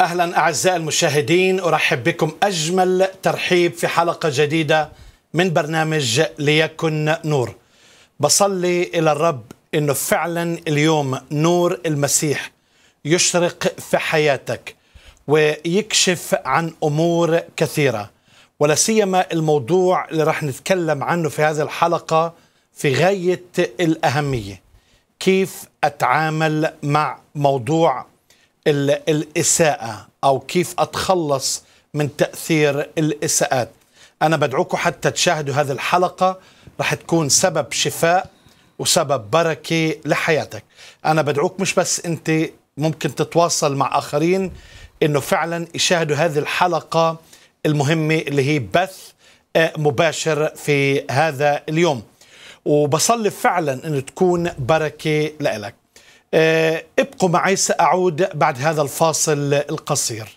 اهلا اعزائي المشاهدين ارحب بكم اجمل ترحيب في حلقه جديده من برنامج ليكن نور. بصلي الى الرب انه فعلا اليوم نور المسيح يشرق في حياتك ويكشف عن امور كثيره ولا سيما الموضوع اللي راح نتكلم عنه في هذه الحلقه في غايه الاهميه. كيف اتعامل مع موضوع الإساءة أو كيف أتخلص من تأثير الإساءات أنا بدعوكم حتى تشاهدوا هذه الحلقة رح تكون سبب شفاء وسبب بركة لحياتك أنا بدعوك مش بس أنت ممكن تتواصل مع آخرين أنه فعلا يشاهدوا هذه الحلقة المهمة اللي هي بث مباشر في هذا اليوم وبصلي فعلا أنه تكون بركة لإلك ابقوا معي سأعود بعد هذا الفاصل القصير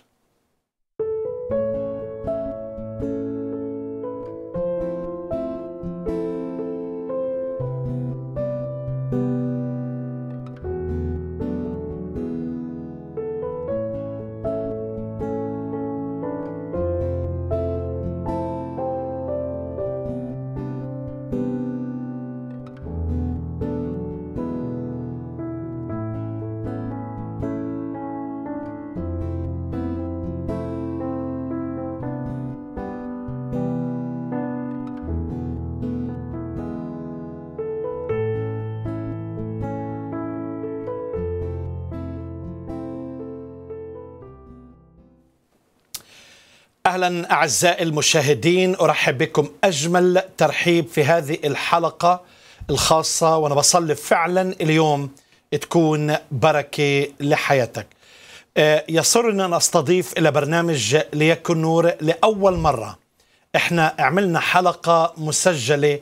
اهلا اعزائي المشاهدين ارحب بكم اجمل ترحيب في هذه الحلقه الخاصه وانا بصلي فعلا اليوم تكون بركه لحياتك. يسرني ان استضيف الى برنامج ليكن نور لاول مره. احنا عملنا حلقه مسجله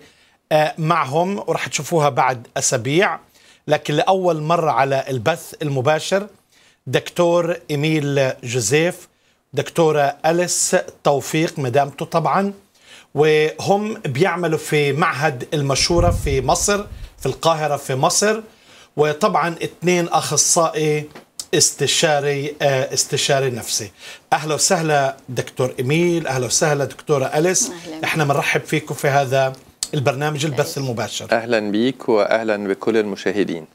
معهم وراح تشوفوها بعد اسابيع لكن لاول مره على البث المباشر دكتور ايميل جوزيف دكتورة أليس توفيق مدامته طبعا وهم بيعملوا في معهد المشورة في مصر في القاهرة في مصر وطبعا اثنين أخصائي استشاري استشاري نفسي أهلا وسهلا دكتور إميل أهلا وسهلا دكتورة أليس أهلا. احنا بنرحب فيكم في هذا البرنامج البث المباشر أهلا بيك وأهلا بكل المشاهدين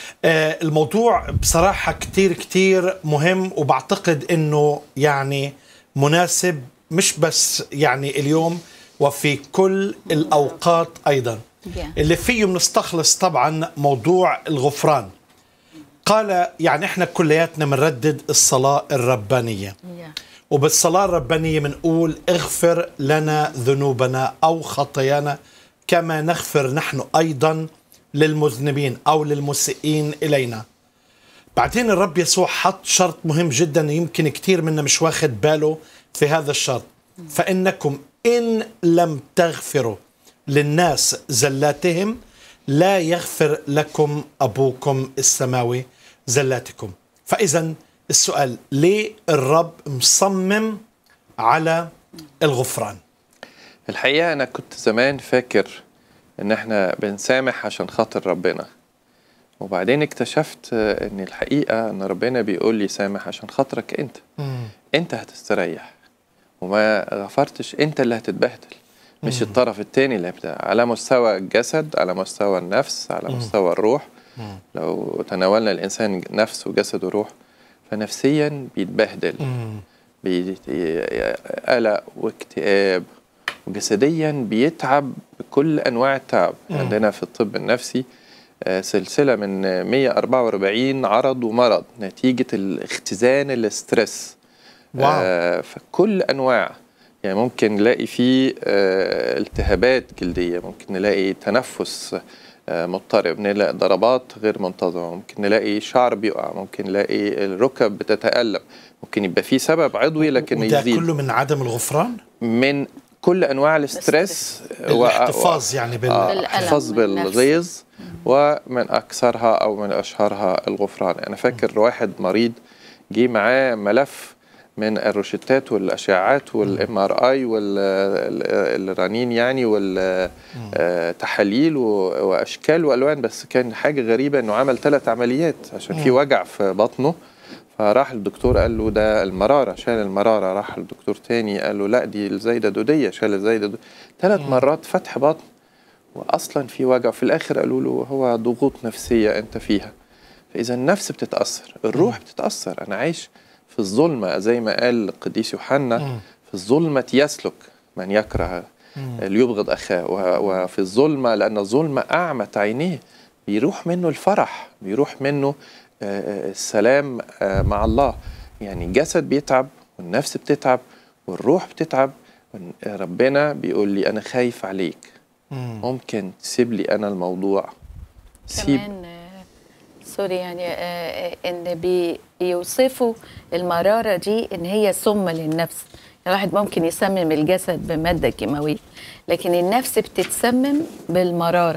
الموضوع بصراحة كتير كتير مهم وبعتقد انه يعني مناسب مش بس يعني اليوم وفي كل الاوقات ايضا اللي فيه بنستخلص طبعا موضوع الغفران قال يعني احنا كلياتنا بنردد الصلاة الربانية وبالصلاة الربانية بنقول اغفر لنا ذنوبنا او خطايانا كما نغفر نحن ايضا للمذنبين او للمسيئين الينا. بعدين الرب يسوع حط شرط مهم جدا يمكن كثير منا مش واخد باله في هذا الشرط فانكم ان لم تغفروا للناس زلاتهم لا يغفر لكم ابوكم السماوي زلاتكم. فاذا السؤال ليه الرب مصمم على الغفران؟ الحقيقه انا كنت زمان فاكر ان احنا بنسامح عشان خاطر ربنا وبعدين اكتشفت ان الحقيقه ان ربنا بيقول لي سامح عشان خاطرك انت مم. انت هتستريح وما غفرتش انت اللي هتتبهدل مش مم. الطرف التاني اللي هيبدأ على مستوى الجسد على مستوى النفس على مم. مستوى الروح مم. لو تناولنا الانسان نفس وجسد وروح فنفسيا بيتبهدل قلق واكتئاب وجسديا بيتعب بكل انواع التعب مم. عندنا في الطب النفسي سلسله من 144 عرض ومرض نتيجه الاختزان الاسترس واو. آه فكل انواع يعني ممكن نلاقي فيه آه التهابات جلديه ممكن نلاقي تنفس آه مضطرب نلاقي ضربات غير منتظمه ممكن نلاقي شعر بيقع ممكن نلاقي الركب بتتالم ممكن يبقى في سبب عضوي لكن وده يزيد كله من عدم الغفران من كل انواع الاسترس الاحتفاظ يعني بال... الاحتفاظ بالغيظ ومن اكثرها او من اشهرها الغفران انا فاكر واحد مريض جه معاه ملف من الروشتات والاشعاعات والام ار اي والرنين يعني والتحاليل واشكال والوان بس كان حاجه غريبه انه عمل ثلاث عمليات عشان في وجع في بطنه فراح الدكتور قال له ده المرارة شال المرارة راح الدكتور تاني قال له لا دي الزايدة دودية شال الزايدة دودية ثلاث مرات فتح بطن وأصلا في وجع في الآخر قالوا له هو ضغوط نفسية أنت فيها فإذا النفس بتتأثر الروح بتتأثر أنا عايش في الظلمة زي ما قال القديس يوحنا في الظلمة يسلك من يكره ليبغض أخاه و- وفي الظلمة لأن الظلمة أعمت عينيه بيروح منه الفرح بيروح منه آه، آه، السلام آه، مع الله يعني الجسد بيتعب والنفس بتتعب والروح بتتعب والن- ربنا بيقول لي أنا خايف عليك ممكن تسيب لي أنا الموضوع سيب كمان آه، سوري يعني آه، آه، ان بيوصفوا المراره دي ان هي سم للنفس الواحد ممكن يسمم الجسد بماده كيماويه لكن النفس بتتسمم بالمراره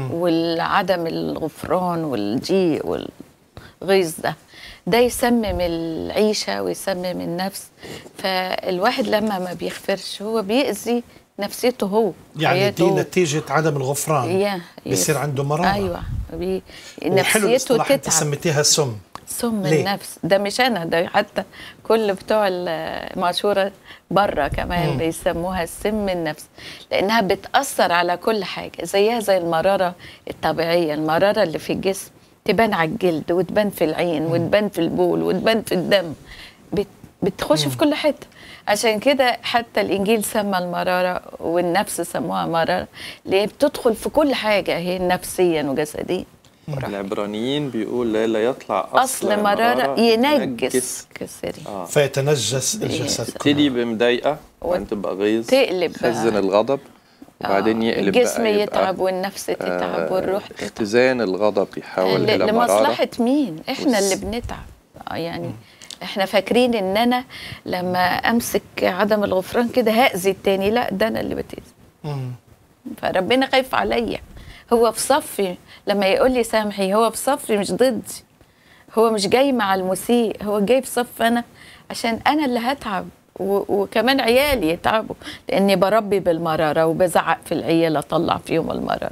والعدم الغفران والضيق والغيظ ده ده يسمم العيشه ويسمم النفس فالواحد لما ما بيغفرش هو بيأذي نفسيته هو يعني حياته دي هو. نتيجة عدم الغفران يا بيصير يس. عنده مرارة ايوه بي... وحلو نفسيته الاصطلاح انت تتعب سميتيها سم سم ليه؟ النفس ده مش انا ده حتى كل بتوع المشهوره بره كمان مم. بيسموها سم النفس لانها بتاثر على كل حاجه زيها زي المراره الطبيعيه المراره اللي في الجسم تبان على الجلد وتبان في العين وتبان في البول وتبان في الدم بت... بتخش في كل حته عشان كده حتى الانجيل سمى المراره والنفس سموها مراره اللي هي بتدخل في كل حاجه هي نفسيا وجسديا العبرانيين بيقول لا لا يطلع أصل, اصل مراره ينجس كسري آه. فيتنجس الجسد تبتدي كله بمضايقة و- وبعدين تبقى غيظ تقلب بقى. تخزن الغضب وبعدين آه، يقلب الجسم بقى يبقى يتعب والنفس تتعب آه، والروح تتعب اختزان الغضب يحول ل- إلى مرارة لمصلحة مين؟ احنا والس- اللي بنتعب آه، يعني احنا فاكرين ان انا لما امسك عدم الغفران كده هاذي التاني لا ده انا اللي بتاذي مم. فربنا خايف عليا هو في صفي لما يقول لي سامحي هو في صفي مش ضدي هو مش جاي مع المسيء هو جاي في صف انا عشان انا اللي هتعب و- وكمان عيالي يتعبوا لاني بربي بالمراره وبزعق في العيال اطلع فيهم المراره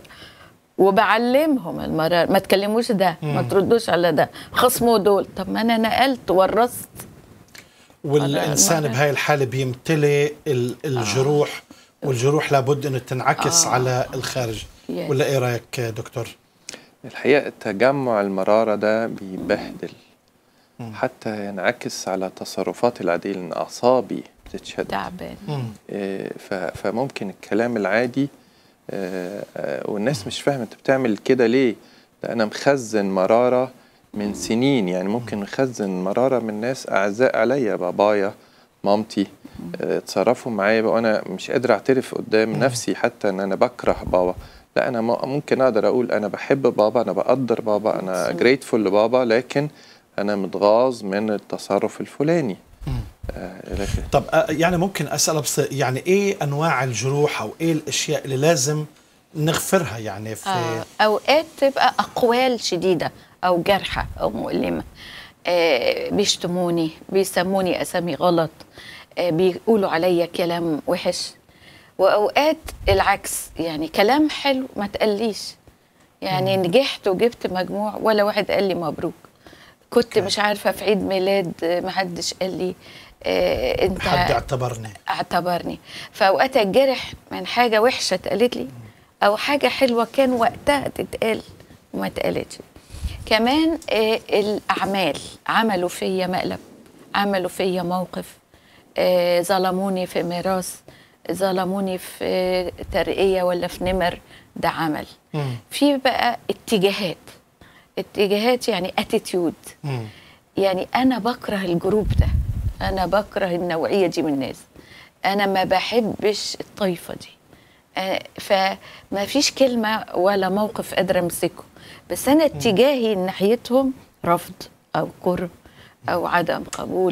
وبعلمهم المراره ما تكلموش ده ما تردوش على ده خصموا دول طب ما انا نقلت ورثت والإنسان المرة- بهاي الحالة بيمتلئ ال- الجروح والجروح لابد أنه تنعكس آه. على الخارج يس. ولا إيه رأيك دكتور؟ الحقيقة تجمع المرارة ده بيبهدل حتى ينعكس على تصرفاتي العادية لأن أعصابي بتتشد تعبان مم. إيه، ف- فممكن الكلام العادي آه، آه، والناس مش فاهمة انت بتعمل كده ليه ده انا مخزن مرارة من سنين يعني ممكن مخزن مرارة من ناس اعزاء عليا بابايا مامتي آه، اتصرفوا معايا بقى وانا مش قادر اعترف قدام نفسي حتى ان انا بكره بابا لا انا م- ممكن اقدر اقول انا بحب بابا انا بقدر بابا انا مظبوط. جريتفول لبابا لكن انا متغاظ من التصرف الفلاني آه، لكن طب آه، يعني ممكن أسأل بس يعني إيه أنواع الجروح أو إيه الأشياء اللي لازم نغفرها يعني في آه، اوقات تبقى اقوال شديده او جارحه او مؤلمه آه، بيشتموني بيسموني اسامي غلط آه، بيقولوا عليا كلام وحش واوقات العكس يعني كلام حلو ما تقليش يعني نجحت وجبت مجموع ولا واحد قال لي مبروك كنت مش عارفه في عيد ميلاد آه، ما حدش قال لي آه، انت حد اعتبرني اعتبرني فاوقات اتجرح من حاجه وحشه اتقالت لي او حاجه حلوه كان وقتها تتقال وما اتقالتش كمان آه، الاعمال عملوا فيا مقلب عملوا فيا موقف آه، ظلموني في ميراث ظلموني في آه، ترقيه ولا في نمر ده عمل مم. في بقى اتجاهات اتجاهات يعني اتيتيود مم. يعني انا بكره الجروب ده انا بكره النوعيه دي من الناس انا ما بحبش الطائفه دي آه، فما فيش كلمه ولا موقف قادره امسكه بس انا اتجاهي ناحيتهم رفض او كره او عدم قبول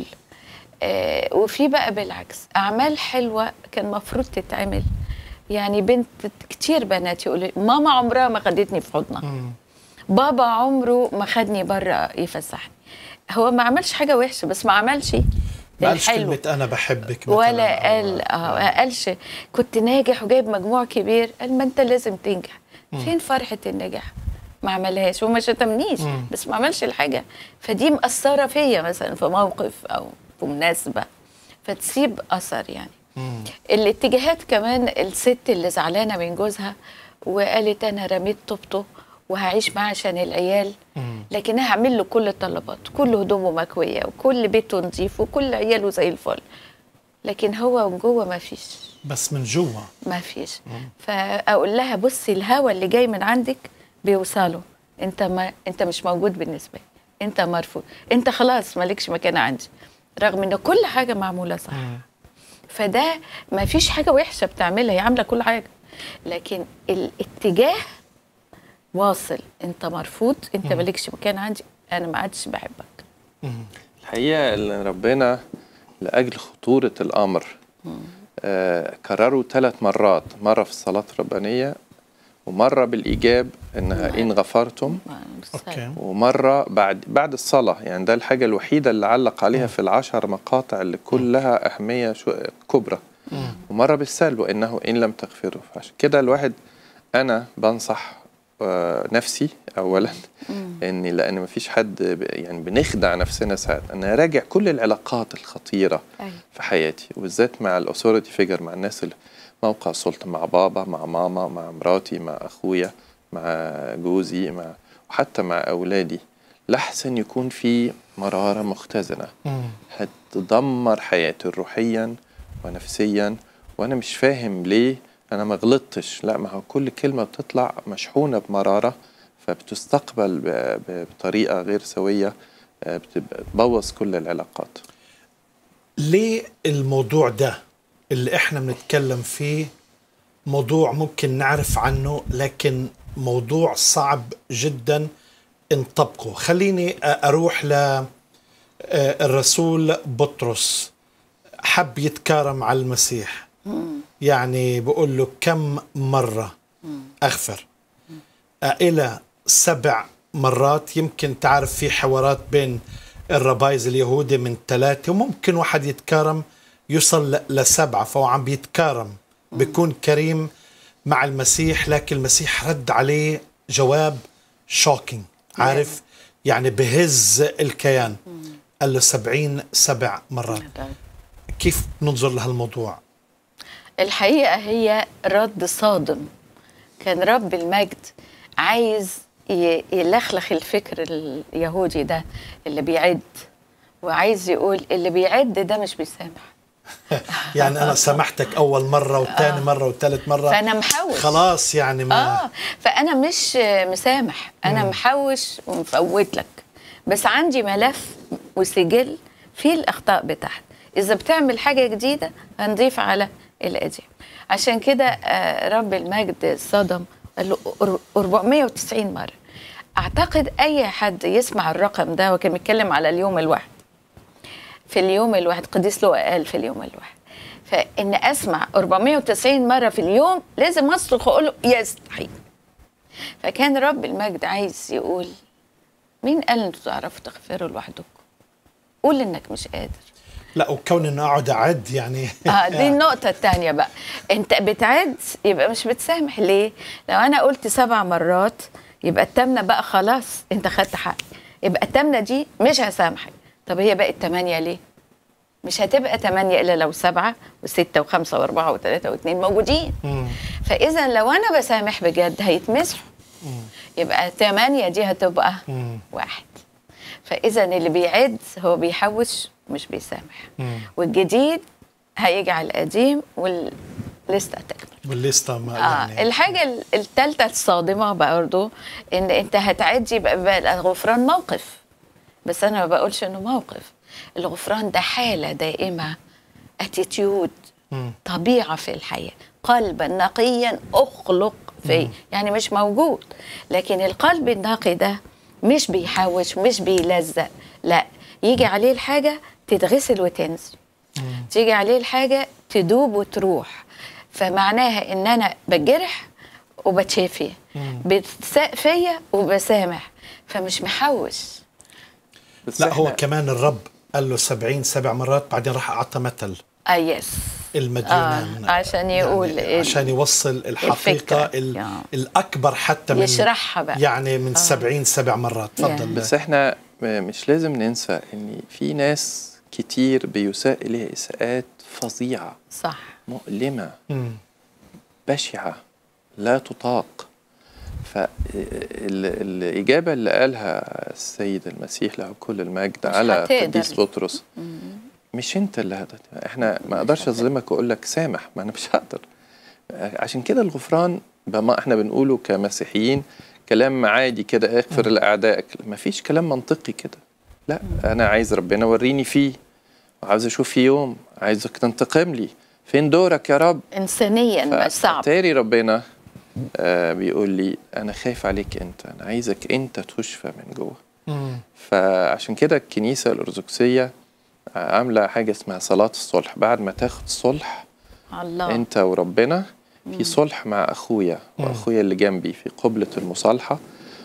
آه، وفي بقى بالعكس اعمال حلوه كان المفروض تتعمل يعني بنت كتير بنات يقولوا ماما عمرها ما خدتني في حضنها مم. بابا عمره ما خدني بره يفسحني هو ما عملش حاجه وحشه بس ما عملش ما قالش الحلو كلمة أنا بحبك مثلاً ولا أو- قال اه ما قالش كنت ناجح وجايب مجموع كبير قال ما انت لازم تنجح فين فرحه النجاح ما عملهاش وما شتمنيش مم. بس ما عملش الحاجه فدي مأثره فيا مثلا في موقف او في مناسبه فتسيب اثر يعني مم. الاتجاهات كمان الست اللي زعلانه من جوزها وقالت انا رميت طوبته وهعيش معاه عشان العيال مم. لكن هعمل له كل الطلبات كل هدومه مكويه وكل بيته نظيف وكل عياله زي الفل لكن هو من جوه ما فيش بس من جوا ما فيش فاقول لها بصي الهوا اللي جاي من عندك بيوصله انت ما انت مش موجود بالنسبه لي انت مرفوض انت خلاص مالكش مكان عندي رغم ان كل حاجه معموله صح مم. فده ما فيش حاجه وحشه بتعملها هي عامله كل حاجه لكن الاتجاه واصل انت مرفوض انت مالكش مكان عندي انا ما عادش بحبك مم. الحقيقة إن ربنا لأجل خطورة الأمر آه كرروا ثلاث مرات مرة في الصلاة الربانية ومرة بالإيجاب إنها إن غفرتم اوكي ومرة بعد بعد الصلاة يعني ده الحاجة الوحيدة اللي علق عليها في العشر مقاطع اللي كلها أهمية شو كبرى ومرة بالسلب وإنه إن لم تغفروا فعشان كده الواحد أنا بنصح آه، نفسي أولا إني لأن مفيش حد ب- يعني بنخدع نفسنا ساعات أنا راجع كل العلاقات الخطيرة أيوة. في حياتي وبالذات مع الأثوريتي فيجر مع الناس اللي موقع السلطة مع بابا مع ماما مع مراتي مع أخويا مع جوزي مع وحتى مع أولادي لحسن يكون في مرارة مختزنة مم. هتدمر حياتي روحيا ونفسيا وأنا مش فاهم ليه أنا ما غلطتش لا ما هو كل كلمة بتطلع مشحونة بمرارة فبتستقبل ب- ب- بطريقة غير سوية آه، بتبقى- بتبوظ كل العلاقات ليه الموضوع ده اللي احنا بنتكلم فيه موضوع ممكن نعرف عنه لكن موضوع صعب جدا نطبقه خليني أ- اروح ل آه، الرسول بطرس حب يتكارم على المسيح يعني بقول له كم مرة أغفر آه، إلى سبع مرات يمكن تعرف في حوارات بين الربايز اليهودي من ثلاثة وممكن واحد يتكارم يوصل ل- لسبعة فهو عم بيتكارم بيكون كريم مع المسيح لكن المسيح رد عليه جواب شوكينج عارف يعني بهز الكيان قال له سبعين سبع مرات كيف ننظر لهالموضوع الحقيقة هي رد صادم كان رب المجد عايز ي- يلخلخ الفكر اليهودي ده اللي بيعد وعايز يقول اللي بيعد ده مش بيسامح يعني انا سامحتك اول مره وثاني مره وثالث مره فأنا محوش. خلاص يعني ما اه فانا مش مسامح انا محوش ومفوت لك بس عندي ملف وسجل فيه الاخطاء بتاعتي اذا بتعمل حاجه جديده هنضيف على القديم عشان كده آه، رب المجد صدم قال له أر- 490 مره اعتقد اي حد يسمع الرقم ده وكان بيتكلم على اليوم الواحد في اليوم الواحد قديس له قال في اليوم الواحد فان اسمع 490 مره في اليوم لازم اصرخ واقول له يستحيل فكان رب المجد عايز يقول مين قال انتوا تعرفوا تغفروا لوحدكم قول انك مش قادر لا وكون انه اقعد اعد يعني اه دي النقطة التانية بقى انت بتعد يبقى مش بتسامح ليه؟ لو انا قلت سبع مرات يبقى التامنة بقى خلاص انت خدت حقي يبقى التامنة دي مش هسامحك طب هي بقت تمانية ليه؟ مش هتبقى تمانية الا لو سبعة وستة وخمسة واربعة وثلاثة واثنين موجودين مم. فاذا لو انا بسامح بجد هيتمسحوا يبقى تمانية دي هتبقى مم. واحد فاذا اللي بيعد هو بيحوش مش بيسامح مم. والجديد هيجي على القديم والليسته تكمل والليسته ما آه يعني الحاجه الثالثه الصادمه برضو ان انت هتعدي يبقى بقى الغفران موقف بس انا ما بقولش انه موقف الغفران ده حاله دائمه اتيتيود مم. طبيعه في الحياه قلبا نقيا اخلق فيه يعني مش موجود لكن القلب النقي ده مش بيحوش مش بيلزق لا يجي عليه الحاجه تتغسل وتنزل تيجي عليه الحاجه تدوب وتروح فمعناها ان انا بتجرح وبتشافي بتساء فيا وبسامح فمش محوش بس لا هو إحنا- كمان الرب قال له سبعين سبع مرات بعدين راح اعطى مثل اه يس المديونان آه، عشان يقول يعني عشان يوصل الحقيقة الفكرة. ال- يا. الأكبر حتى من يشرحها بقى يعني من سبعين سبع مرات تفضل بس احنا مش لازم ننسى ان في ناس كتير بيساء اليها اساءات فظيعه صح مؤلمه مم. بشعه لا تطاق فالإجابة اللي قالها السيد المسيح له كل المجد مش على هتقدر. قديس بطرس مش انت اللي هتت... احنا ما اقدرش اظلمك واقول لك سامح ما انا مش هقدر عشان كده الغفران بما احنا بنقوله كمسيحيين كلام عادي كده اغفر لاعدائك ما فيش كلام منطقي كده لا انا عايز ربنا وريني فيه وعاوز اشوف في يوم عايزك تنتقم لي فين دورك يا رب انسانيا ما صعب تاري ربنا آه بيقول لي انا خايف عليك انت انا عايزك انت تشفى من جوه مم. فعشان كده الكنيسه الارثوذكسيه عامله حاجه اسمها صلاه الصلح بعد ما تاخد صلح الله انت وربنا في صلح مع اخويا واخويا اللي جنبي في قبله المصالحه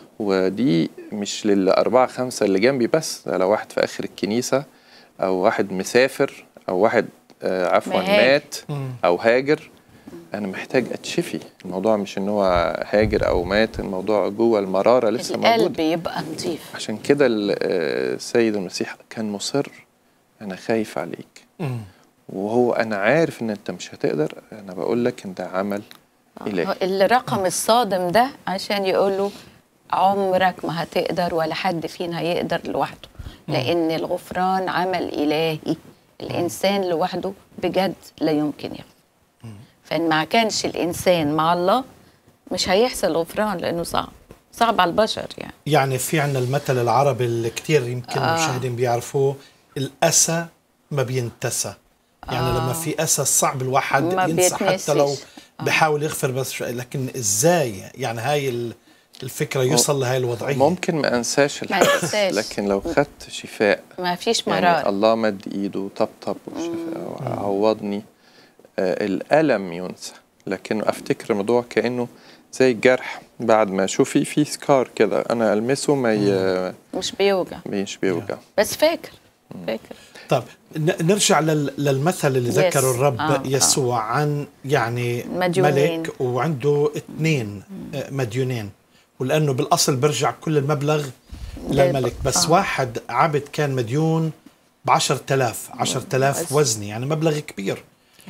ودي مش للأربعة خمسة اللي جنبي بس ده لو واحد في آخر الكنيسة أو واحد مسافر أو واحد آه عفوا مهاجر. مات مم. أو هاجر أنا محتاج أتشفي الموضوع مش إن هو هاجر أو مات الموضوع جوه المرارة لسه القلب موجودة يبقى نظيف عشان كده ال- آه، السيد المسيح كان مصر أنا خايف عليك مم. وهو أنا عارف إن أنت مش هتقدر أنا بقول لك إن ده عمل إلهي الرقم الصادم ده عشان يقولوا عمرك ما هتقدر ولا حد فينا هيقدر لوحده لأن الغفران عمل إلهي الإنسان لوحده بجد لا يمكن يغفر فإن ما كانش الإنسان مع الله مش هيحصل غفران لأنه صعب صعب على البشر يعني يعني في عنا المثل العربي اللي كتير يمكن آه. المشاهدين بيعرفوه الأسى ما بينتسى يعني آه. لما في أسى صعب الواحد ما ينسى حتى لو بيتنسيش. بحاول يغفر بس شوي لكن ازاي يعني هاي ال- الفكرة يوصل لهي الوضعية ممكن ما أنساش ما الحدث ينساش. لكن لو خدت شفاء ما فيش يعني مرار الله مد ايده وطبطب وشفاء وعوضني آه الالم ينسى لكن افتكر الموضوع كانه زي الجرح بعد ما شوفي في سكار كده انا المسه ما ي... مش بيوجع مش بيوجع بس فاكر فاكر طب ن- نرجع لل- للمثل اللي Yes. ذكره الرب آه، آه. يسوع عن يعني مديونين. ملك وعنده اثنين آه، مديونين ولانه بالاصل برجع كل المبلغ للملك بس آه. واحد عبد كان مديون ب 10000 10000 وزن. وزني يعني مبلغ كبير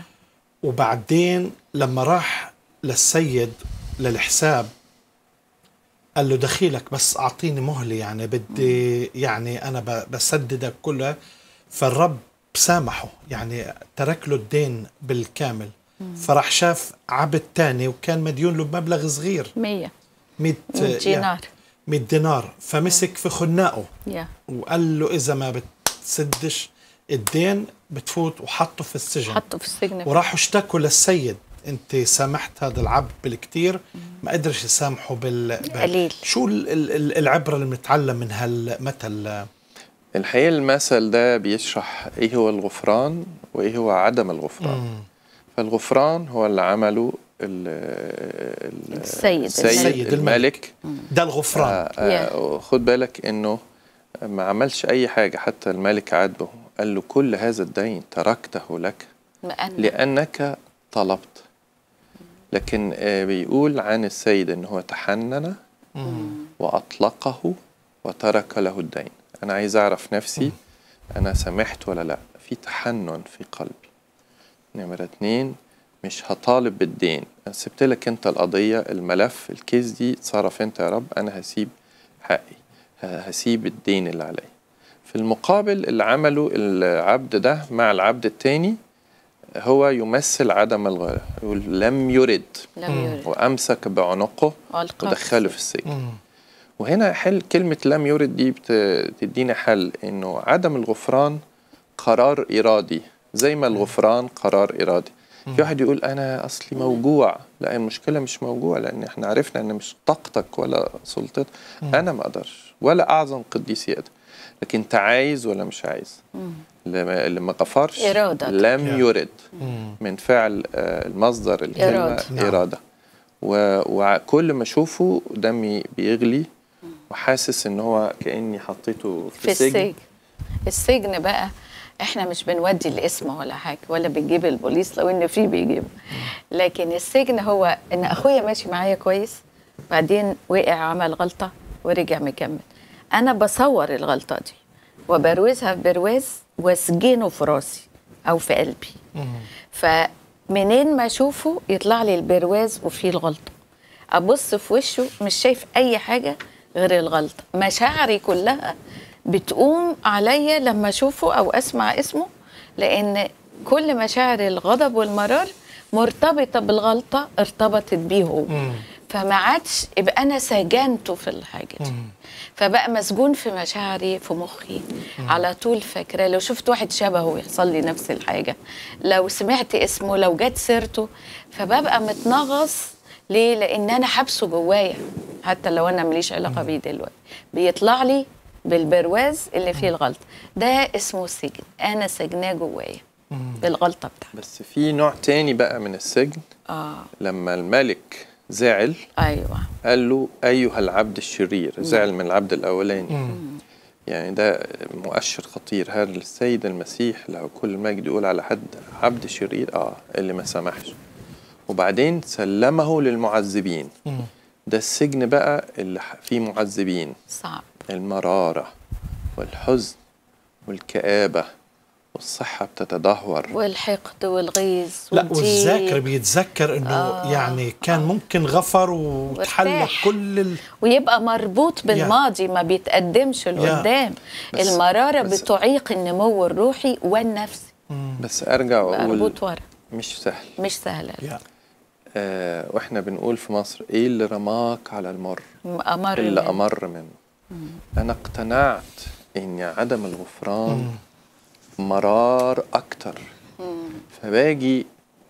وبعدين لما راح للسيد للحساب قال له دخيلك بس اعطيني مهله يعني بدي يعني انا ب- بسددك كلها فالرب سامحه يعني ترك له الدين بالكامل فراح شاف عبد تاني وكان مديون له بمبلغ صغير 100 100 دينار 100 دينار فمسك في خناقه يا وقال له اذا ما بتسدش الدين بتفوت وحطه في السجن حطوا في السجن وراحوا اشتكوا للسيد انت سامحت هذا العبد بالكثير ما قدرش يسامحه بال بال- قليل. شو ال- ال- ال- العبره اللي بنتعلم من هالمثل الحقيقه المثل ده بيشرح ايه هو الغفران وايه هو عدم الغفران مم. فالغفران هو اللي عمله ال ال السيد. السيد السيد الملك ده الغفران آه، آه، خد بالك انه ما عملش اي حاجه حتى الملك عاتبه قال له كل هذا الدين تركته لك ما أنا لانك طلبت لكن آه، بيقول عن السيد ان هو تحنن واطلقه وترك له الدين انا عايز اعرف نفسي انا سمحت ولا لا في تحنن في قلبي نمرة اتنين مش هطالب بالدين أنا سبت لك انت القضية الملف الكيس دي اتصرف انت يا رب انا هسيب حقي ه- هسيب الدين اللي عليا في المقابل اللي عمله العبد ده مع العبد التاني هو يمثل عدم الغاية يقول لم يرد لم يرد وامسك بعنقه وألقاه ودخله في السجن مم. وهنا حل كلمة لم يرد دي بتدينا حل انه عدم الغفران قرار ارادي زي ما الغفران قرار ارادي في واحد يقول انا اصلي موجوع لا المشكلة مش موجوع لان احنا عرفنا ان مش طاقتك ولا سلطتك انا ما اقدرش ولا اعظم قديس يقدر لكن انت عايز ولا مش عايز اللي ما- اللي ما غفرش إرادة. لم Yeah. يرد مم. من فعل آه، المصدر الكلمة إرادة. نعم. إرادة و- وكل ما أشوفه دمي بيغلي وحاسس إن هو كأني حطيته في, في السجن السجن بقى احنا مش بنودي الاسم ولا حاجه ولا بنجيب البوليس لو ان في بيجيب لكن السجن هو ان اخويا ماشي معايا كويس بعدين وقع عمل غلطه ورجع مكمل انا بصور الغلطه دي وبروزها في برواز واسجنه في راسي او في قلبي فمنين ما اشوفه يطلع لي البرواز وفيه الغلطه ابص في وشه مش شايف اي حاجه غير الغلطه مشاعري كلها بتقوم عليا لما اشوفه او اسمع اسمه لان كل مشاعر الغضب والمرار مرتبطه بالغلطه ارتبطت بيه هو فما عادش يبقى انا سجنته في الحاجه دي فبقى مسجون في مشاعري في مخي على طول فاكره لو شفت واحد شبهه يحصل لي نفس الحاجه لو سمعت اسمه لو جت سيرته فببقى متنغص ليه لان انا حابسه جوايا حتى لو انا ماليش علاقه بيه دلوقتي بيطلع لي بالبرواز اللي فيه الغلطه ده اسمه سجن انا سجناه جوايا بالغلطه بتاعتي بس في نوع تاني بقى من السجن اه لما الملك زعل ايوه قال له أيها العبد الشرير زعل من العبد الأولاني يعني ده مؤشر خطير هل السيد المسيح له كل المجد يقول على حد عبد شرير اه اللي ما سمحش وبعدين سلمه للمعذبين ده السجن بقى اللي ح- فيه معذبين صعب المرارة والحزن والكآبة والصحة بتتدهور والحقد والغيظ لا والضيق. والذاكر بيتذكر انه آه. يعني كان ممكن غفر وتحلى وارتاح. كل ال... ويبقى مربوط بالماضي ما بيتقدمش لقدام بس- المرارة بس- بتعيق النمو الروحي والنفسي بس أرجع وأقول مربوط ورا مش سهل مش سهلة يا. آه واحنا بنقول في مصر ايه اللي رماك على المر أمر اللي من- امر منه انا اقتنعت ان عدم الغفران مرار اكتر فباجي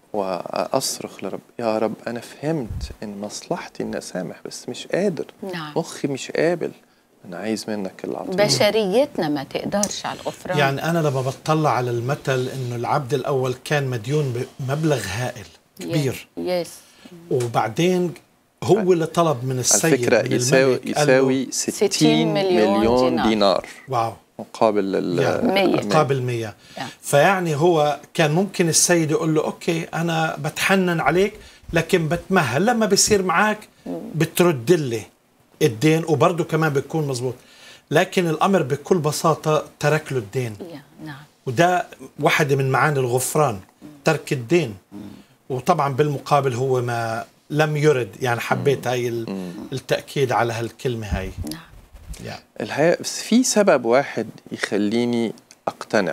واصرخ لرب يا رب انا فهمت ان مصلحتي اني اسامح بس مش قادر نعم. مخي مش قابل انا عايز منك العطيه بشريتنا ما تقدرش على الغفران يعني انا لما بطلع على المثل انه العبد الاول كان مديون بمبلغ هائل كبير يس وبعدين هو اللي طلب من على السيد فكره من يساوي الملك قال له- يساوي 60 مليون مليون دينار. دينار واو مقابل ال يعني مية. مقابل مية يعني. فيعني هو كان ممكن السيد يقول له اوكي انا بتحنن عليك لكن بتمهل لما بصير معك بترد لي الدين وبرضه كمان بيكون مزبوط لكن الامر بكل بساطه ترك له الدين يا نعم وده واحدة من معاني الغفران ترك الدين وطبعا بالمقابل هو ما لم يرد يعني حبيت هاي ال- التأكيد على هالكلمة هاي نعم يعني الحقيقة بس في سبب واحد يخليني أقتنع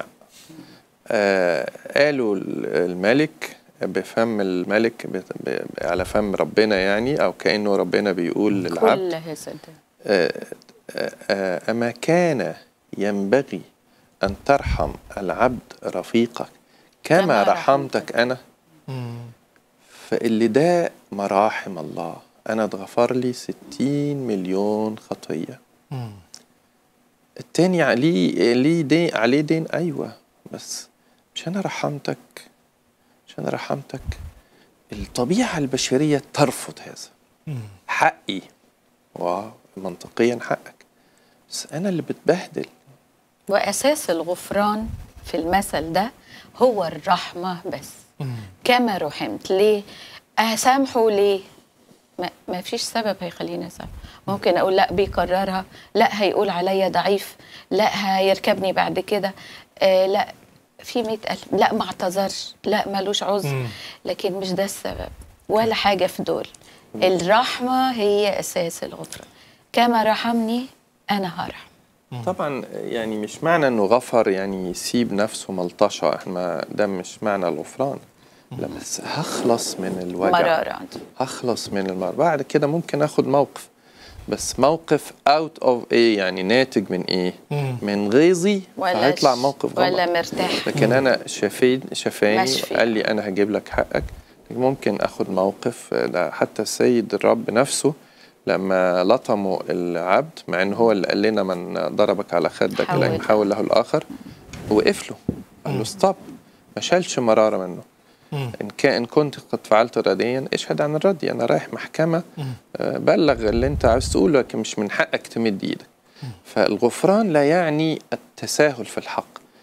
آه قالوا ال- الملك بفم الملك ب- ب- على فم ربنا يعني أو كأنه ربنا بيقول للعبد كل هذا آه آه آه أما كان ينبغي أن ترحم العبد رفيقك كما, كما رحمتك أنا فاللي ده مراحم الله أنا اتغفر لي ستين مليون خطية التاني عليه ليه دين عليه دين أيوة بس مش أنا رحمتك مش أنا رحمتك الطبيعة البشرية ترفض هذا حقي واو منطقيا حقك بس أنا اللي بتبهدل وأساس الغفران في المثل ده هو الرحمة بس كما رحمت ليه أسامحه ليه ما, ما فيش سبب هيخليني أسامح ممكن أقول لا بيكررها لا هيقول عليا ضعيف لا هيركبني بعد كده آه لا في مئة ألف لا ما اعتذرش لا ملوش عذر لكن مش ده السبب ولا حاجة في دول الرحمة هي أساس الغفران كما رحمني أنا هرحم طبعا يعني مش معنى انه غفر يعني يسيب نفسه ملطشه احنا ده مش معنى الغفران لا بس هخلص من الوجع مرارة عنده هخلص من المرض بعد كده ممكن اخد موقف بس موقف اوت اوف ايه يعني ناتج من ايه من غيظي ولا هيطلع ش- موقف ولا غلط مرتاح لكن انا شافين شافاني مشفي. وقال لي انا هجيب لك حقك ممكن اخد موقف ده حتى السيد الرب نفسه لما لطموا العبد مع ان هو اللي قال لنا من ضربك على خدك حول. لا يحول له الاخر وقف له قال له ستوب ما شالش مراره منه ان كان ان كنت قد فعلت رديا اشهد عن الردي انا رايح محكمه آه، بلغ اللي انت عاوز تقوله لكن مش من حقك تمد ايدك فالغفران لا يعني التساهل في الحق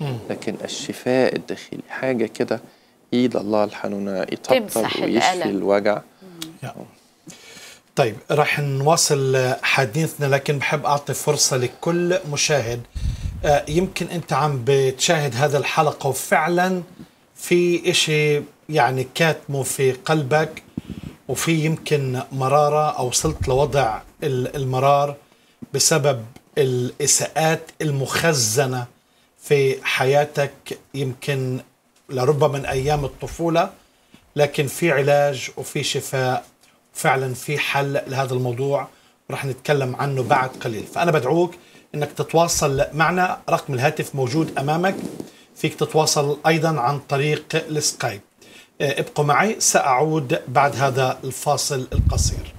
لكن الشفاء الداخلي حاجه كده ايد الله الحنونه يطبطب تمسح ويشفي الألم. الوجع يا. طيب راح نواصل حديثنا لكن بحب أعطي فرصة لكل مشاهد آه، يمكن أنت عم بتشاهد هذا الحلقة وفعلا في إشي يعني كاتمه في قلبك وفي يمكن مرارة أو وصلت لوضع ال- المرار بسبب الإساءات المخزنة في حياتك يمكن لربما من أيام الطفولة لكن في علاج وفي شفاء فعلا في حل لهذا الموضوع ورح نتكلم عنه بعد قليل فأنا بدعوك أنك تتواصل معنا رقم الهاتف موجود أمامك فيك تتواصل أيضا عن طريق السكايب آه، ابقوا معي سأعود بعد هذا الفاصل القصير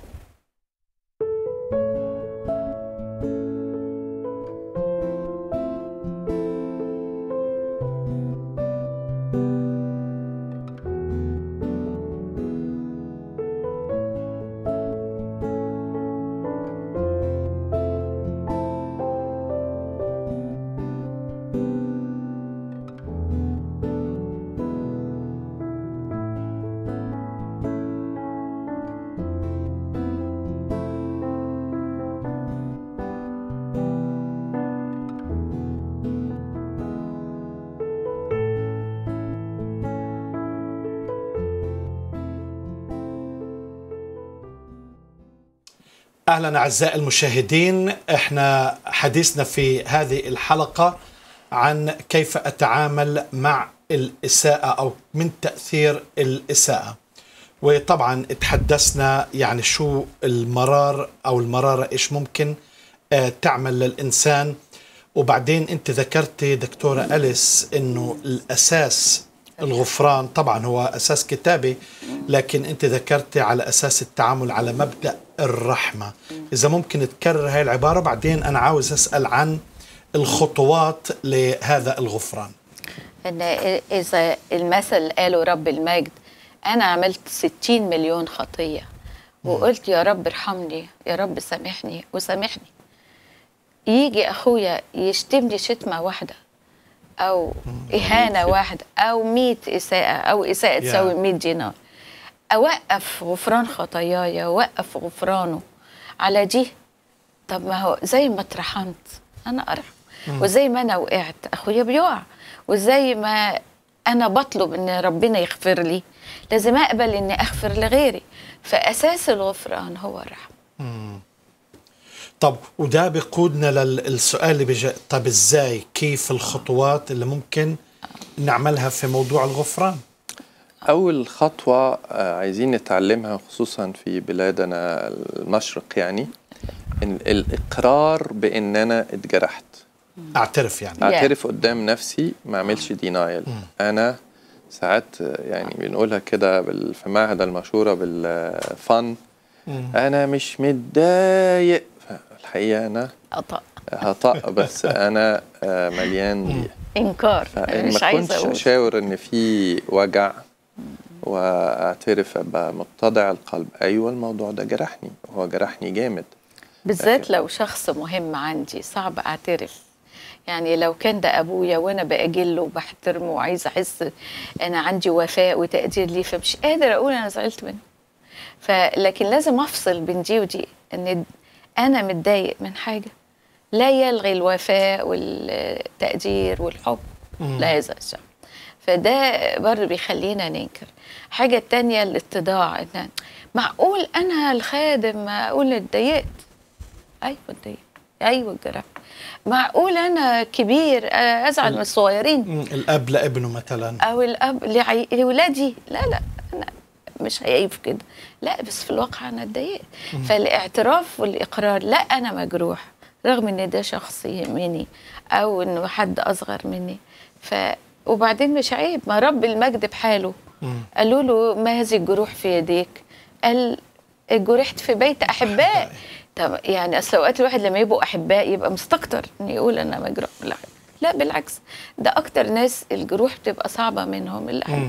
اهلا اعزائي المشاهدين احنا حديثنا في هذه الحلقه عن كيف اتعامل مع الاساءه او من تاثير الاساءه وطبعا تحدثنا يعني شو المرار او المراره ايش ممكن آه، تعمل للانسان وبعدين انت ذكرتي دكتوره اليس انه الاساس الغفران طبعا هو اساس كتابي لكن انت ذكرتي على اساس التعامل على مبدا الرحمه اذا ممكن تكرر هاي العباره بعدين انا عاوز اسال عن الخطوات لهذا الغفران ان اذا المثل قاله رب المجد انا عملت 60 مليون خطيه وقلت يا رب ارحمني يا رب سامحني وسامحني يجي اخويا يشتمني شتمه واحده او اهانه واحده او 100 اساءه او اساءه يا. تساوي 100 دينار اوقف غفران خطاياي اوقف غفرانه على دي طب ما هو زي ما اترحمت انا ارحم وزي ما انا وقعت اخويا بيقع وزي ما انا بطلب ان ربنا يغفر لي لازم اقبل اني اغفر لغيري فاساس الغفران هو الرحمه طب وده بيقودنا للسؤال اللي بيجي طب ازاي كيف الخطوات اللي ممكن نعملها في موضوع الغفران أول خطوة آه، عايزين نتعلمها خصوصا في بلادنا المشرق يعني إن الإقرار بإن أنا اتجرحت اعترف يعني أعترف قدام نفسي ما أعملش دينايل أنا ساعات آه، يعني بنقولها كده بال- في معهد المشورة بالفن أنا مش متضايق الحقيقة أنا عطاء هطأ بس أنا آه، مليان ضيق انكار فإن مش ما عايزه كنتش اقول أشاور إن في وجع وأعترف أبقى متضع القلب أيوة الموضوع ده جرحني هو جرحني جامد بالذات لو شخص مهم عندي صعب اعترف يعني لو كان ده ابويا وانا باجله وبحترمه وعايزه احس انا عندي وفاء وتقدير ليه فمش قادر اقول انا زعلت منه فلكن لازم افصل بين دي ودي ان انا متضايق من حاجه لا يلغي الوفاء والتقدير والحب لهذا الشخص فده برضه بيخلينا ننكر حاجة تانية الاتضاع إن معقول أنا الخادم معقول اتضايقت أيوة اتضايقت أيوة اتجرحت معقول أنا كبير آه، أزعل من الصغيرين مم، الاب لابنه مثلا أو الأب لعي- لولادي لا لا أنا مش هيعيب كده لا بس في الواقع أنا اتضايقت فالاعتراف والإقرار لا أنا مجروح رغم إن ده شخص يهمني أو إنه حد أصغر مني ف وبعدين مش عيب ما رب المجد بحاله قالوا له ما هذه الجروح في يديك قال جرحت في بيت احباء طب يعني اصل اوقات الواحد لما يبقوا احباء يبقى مستكتر انه يقول انا مجروح لا لا بالعكس ده اكتر ناس الجروح بتبقى صعبه منهم الاحباء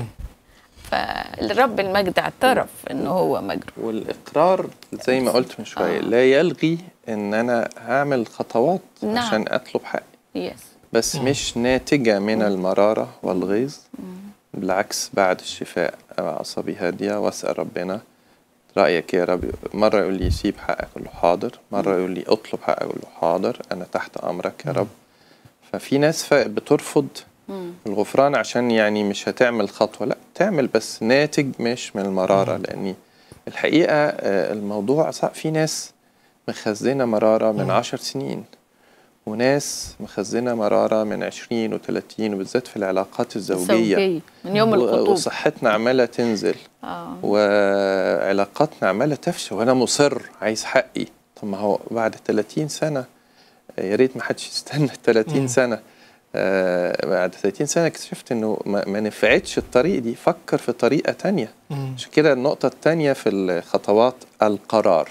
فالرب المجد اعترف انه هو مجروح والإقرار زي ما قلت من شوية لا يلغي إن أنا هعمل خطوات نعم. عشان أطلب حقي يس بس مش ناتجة من المرارة والغيظ بالعكس بعد الشفاء أعصابي هادية وأسأل ربنا رأيك يا رب مرة يقول لي سيب حقك أقول له حاضر مرة يقول لي اطلب حقك أقول له حاضر أنا تحت أمرك يا رب ففي ناس ف- بترفض الغفران عشان يعني مش هتعمل خطوة لا تعمل بس ناتج مش من المرارة لأني الحقيقة آه، الموضوع صعب في ناس مخزنة مرارة من عشر سنين وناس مخزنة مرارة من عشرين وثلاثين وبالذات في العلاقات الزوجية زوجية من يوم و- الخطوبة وصحتنا عمالة تنزل آه. وعلاقاتنا عمالة تفشل وأنا مصر عايز حقي طب ما هو بعد 30 سنة يا ريت ما حدش يستنى 30 سنة آه بعد 30 سنة اكتشفت إنه ما, ما نفعتش الطريق دي فكر في طريقة تانية عشان كده النقطة التانية في الخطوات القرار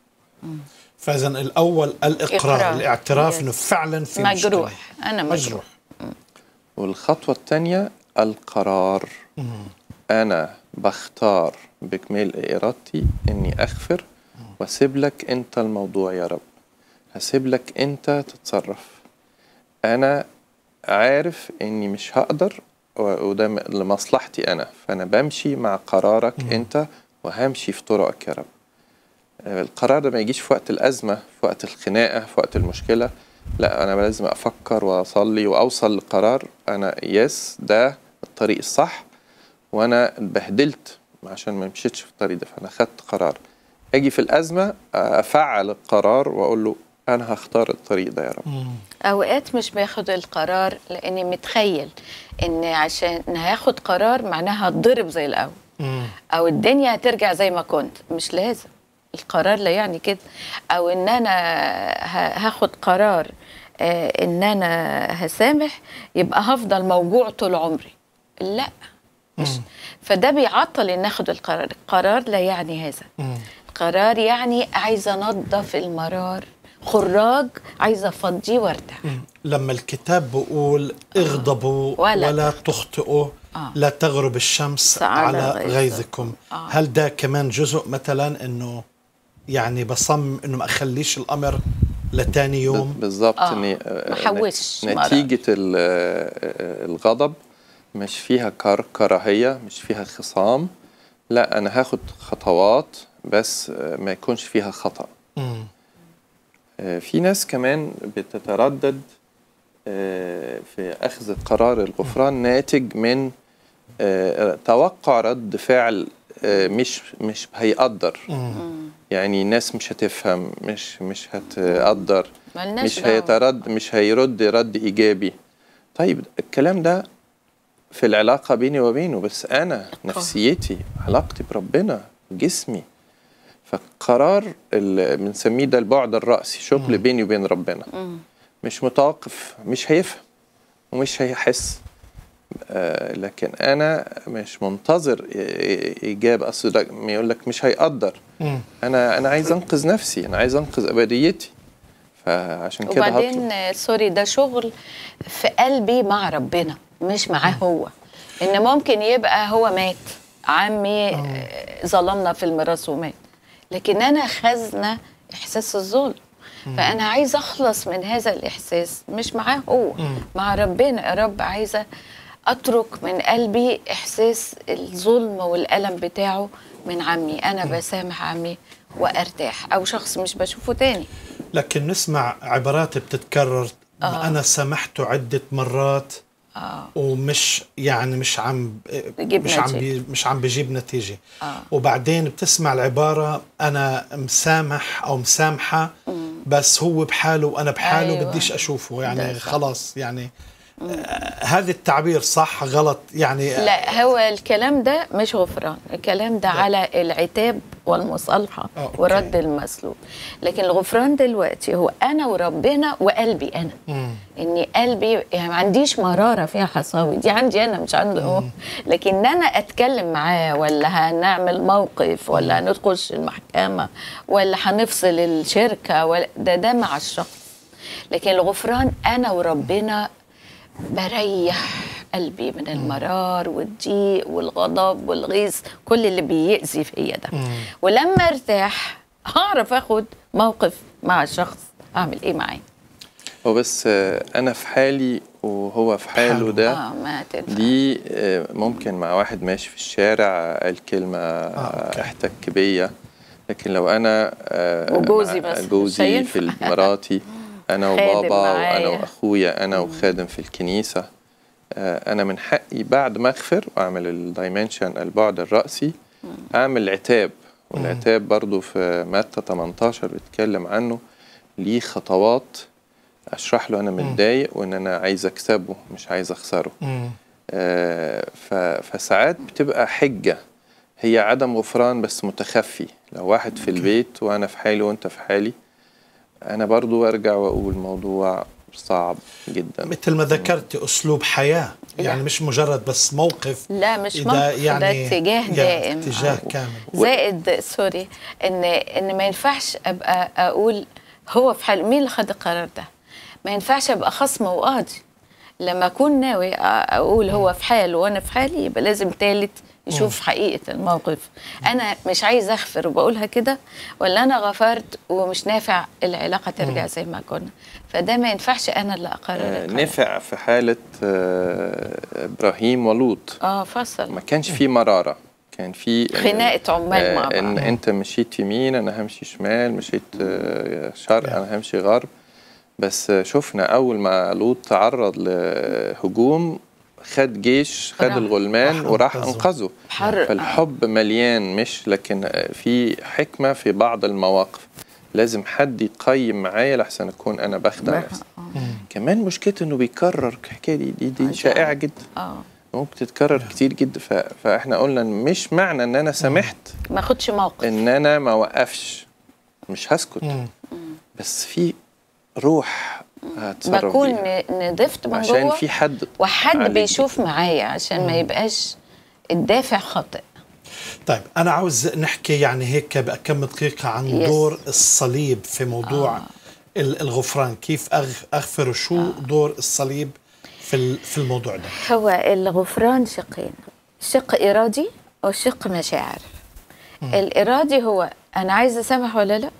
فاذا الاول الاقرار إقرار. الاعتراف Yes. انه فعلا في مجروح مشكلة. أنا مجروح مجروح والخطوة التانية القرار أنا بختار بكمال إرادتي إني أغفر وأسيب لك أنت الموضوع يا رب هسيب لك أنت تتصرف أنا عارف إني مش هقدر و- وده م- لمصلحتي أنا فأنا بمشي مع قرارك أنت وهمشي في طرقك يا رب القرار ده ما يجيش في وقت الأزمة في وقت الخناقة في وقت المشكلة لا أنا لازم أفكر وأصلي وأوصل لقرار أنا يس ده الطريق الصح وأنا اتبهدلت عشان ما مشيتش في الطريق ده فأنا خدت قرار أجي في الأزمة أفعل القرار وأقول له أنا هختار الطريق ده يا رب اوقات مش باخد القرار لاني متخيل ان عشان هاخد قرار معناها هتضرب زي الاول مم. او الدنيا هترجع زي ما كنت مش لازم القرار لا يعني كده او ان انا ه- هاخد قرار آه، ان انا هسامح يبقى هفضل موجوع طول عمري لا مش فده بيعطل ان اخد القرار القرار لا يعني هذا مم. القرار يعني عايزه انظف المرار خراج عايزه افضيه وارتاح لما الكتاب بيقول اغضبوا ولا ولا, تخطئوا آه. لا تغرب الشمس على على غيظكم. غيظكم آه. هل ده كمان جزء مثلا انه يعني بصمم انه ما اخليش الامر لتاني يوم بالظبط آه، إني ما حوش مرة. نتيجة ال- آه، الغضب مش فيها كر كراهية مش فيها خصام لا أنا هاخد خطوات بس آه، ما يكونش فيها خطأ مم. آه، في ناس كمان بتتردد آه، في أخذ قرار الغفران ناتج من آه، توقع رد فعل آه، مش مش هيقدر يعني الناس مش هتفهم مش مش هتقدر ملناش مش دعوة. هيترد مش هيرد رد ايجابي طيب الكلام ده في العلاقة بيني وبينه بس أنا نفسيتي علاقتي بربنا جسمي فقرار اللي بنسميه ده البعد الرأسي شغل بيني وبين ربنا مش متوقف مش هيفهم ومش هيحس آه لكن أنا مش منتظر إ- إ- إجابة أصل ده يقول لك مش هيقدر مم. أنا أنا عايز أنقذ نفسي أنا عايز أنقذ أبديتي فعشان كده هطلب وبعدين آه، سوري ده شغل في قلبي مع ربنا مش معاه هو ان ممكن يبقى هو مات عمي آه، ظلمنا في الميراث ومات لكن انا خزنه احساس الظلم فانا عايزه اخلص من هذا الاحساس مش معاه هو مع ربنا يا رب عايزه اترك من قلبي احساس الظلم والالم بتاعه من عمي انا بسامح عمي وارتاح او شخص مش بشوفه تاني لكن نسمع عبارات بتتكرر آه. انا سامحته عده مرات اه ومش يعني مش عم بيجيب مش عم نتيجة. بي مش عم بيجيب نتيجه آه. وبعدين بتسمع العباره انا مسامح او مسامحه بس هو بحاله وانا بحاله أيوة. بديش اشوفه يعني ده صح. خلاص يعني آه هذا التعبير صح غلط يعني لا هو الكلام ده مش غفران الكلام ده على العتاب والمصالحة آه، أوكي. ورد المسلوب لكن الغفران دلوقتي هو أنا وربنا وقلبي أنا مم. إني قلبي يعني ما عنديش مرارة فيها حصاوي دي عندي أنا مش عنده هو لكن أنا أتكلم معاه ولا هنعمل موقف ولا هنخش المحكمة ولا هنفصل الشركة ولا ده ده مع الشخص لكن الغفران أنا وربنا بريح قلبي من المرار والضيق والغضب والغيظ كل اللي بيأذي فيا ده ولما ارتاح هعرف اخد موقف مع الشخص اعمل ايه معاه هو بس آه، انا في حالي وهو في حاله حاله. ده اه ما تنفع دي آه، ممكن مع واحد ماشي في الشارع قال كلمة أوكي. احتك بيا لكن لو أنا آه، وجوزي مع- بس مش جوزي هينفع. في مراتي أنا خادم وبابا وأنا معايا. وأخويا أنا وخادم في الكنيسة آه، أنا من حقي بعد ما أغفر وأعمل الدايمنشن البعد الرأسي أعمل عتاب والعتاب برضو في متى 18 بيتكلم عنه ليه خطوات أشرح له أنا متضايق وإن أنا عايز أكسبه مش عايز أخسره مم. آه، ف- فساعات بتبقى حجة هي عدم غفران بس متخفي لو واحد في البيت وأنا في حالي وأنت في حالي أنا برضو أرجع وأقول الموضوع صعب جدا مثل ما ذكرت اسلوب حياه يعني لا. مش مجرد بس موقف لا مش إذا موقف يعني ده اتجاه يعني دائم اتجاه آه. كامل زائد سوري ان ان ما ينفعش ابقى اقول هو في حال مين اللي خد القرار ده ما ينفعش ابقى خصم وقاضي لما اكون ناوي أ- اقول هو في حاله وانا في حالي يبقى لازم تالت يشوف حقيقه الموقف انا مش عايز اغفر وبقولها كده ولا انا غفرت ومش نافع العلاقه ترجع زي ما كنا فده ما ينفعش انا اللي اقرر آه، القرار. نفع في حالة آه، إبراهيم ولوط اه فصل ما كانش في مرارة كان في إن- خناقة عمال مع آه، ان بعض. انت مشيت يمين انا همشي شمال مشيت آه، شرق انا همشي غرب بس آه، شفنا اول ما لوط تعرض لهجوم خد جيش خد راح. الغلمان راح وراح أنقذه. انقذه حر فالحب مليان مش لكن آه، في حكمة في بعض المواقف لازم حد يقيم معايا لحسن اكون انا بخدع بقى- نفسي آه. كمان مشكلته انه بيكرر الحكايه دي دي, دي عجب. شائعه جدا اه ممكن تتكرر كتير جدا ف... فاحنا قلنا مش معنى ان انا سامحت ما اخدش موقف ان انا ما وقفش مش هسكت مم. بس في روح هتصرف بكون بيها. ن- نضفت من عشان جوه في حد وحد عليك بيشوف معايا عشان ما يبقاش الدافع خاطئ طيب انا عاوز نحكي يعني هيك بكم دقيقه عن يس. دور الصليب في موضوع آه. ال- الغفران كيف أغ- اغفر شو دور الصليب في ال- في الموضوع ده هو الغفران شقين شق إرادي وشق مشاعر الإرادي هو أنا عايزة أسامح ولا لا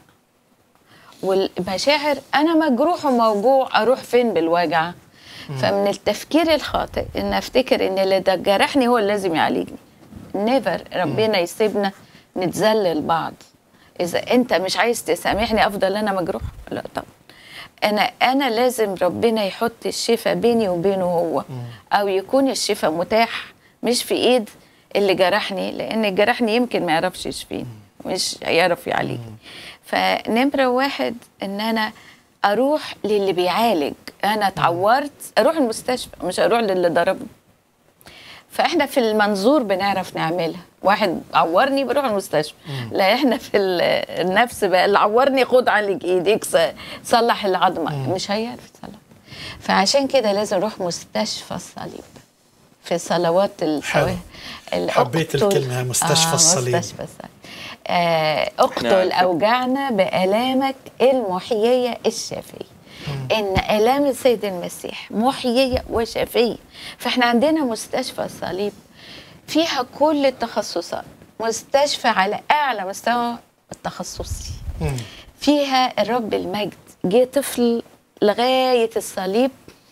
والمشاعر أنا مجروح وموجوع أروح فين بالوجع فمن التفكير الخاطئ إن أفتكر إن اللي ده جرحني هو اللي لازم يعالجني نيفر ربنا يسيبنا نتذلل بعض إذا أنت مش عايز تسامحني أفضل أنا مجروح لا طبعا انا انا لازم ربنا يحط الشفاء بيني وبينه هو او يكون الشفاء متاح مش في ايد اللي جرحني لان اللي جرحني يمكن ما يعرفش يشفيني مش هيعرف يعالجني فنمره واحد ان انا اروح للي بيعالج انا اتعورت اروح المستشفى مش اروح للي ضربني فاحنا في المنظور بنعرف نعملها واحد عورني بروح المستشفى لا احنا في ال- النفس بقى اللي عورني خد عالج ايديك ص- صلح العظمه مش هيعرف يصلح فعشان كده لازم نروح مستشفى الصليب في صلوات الصواه حبيت الكلمة هاي، مستشفى الصليب. مستشفى الصليب آه، اقتل عارفين. اوجعنا بالامك المحييه الشافيه ان الام السيد المسيح محييه وشافيه فاحنا عندنا مستشفى الصليب فيها كل التخصصات مستشفى على اعلى مستوى التخصصي مم. فيها الرب المجد جه طفل لغايه الصليب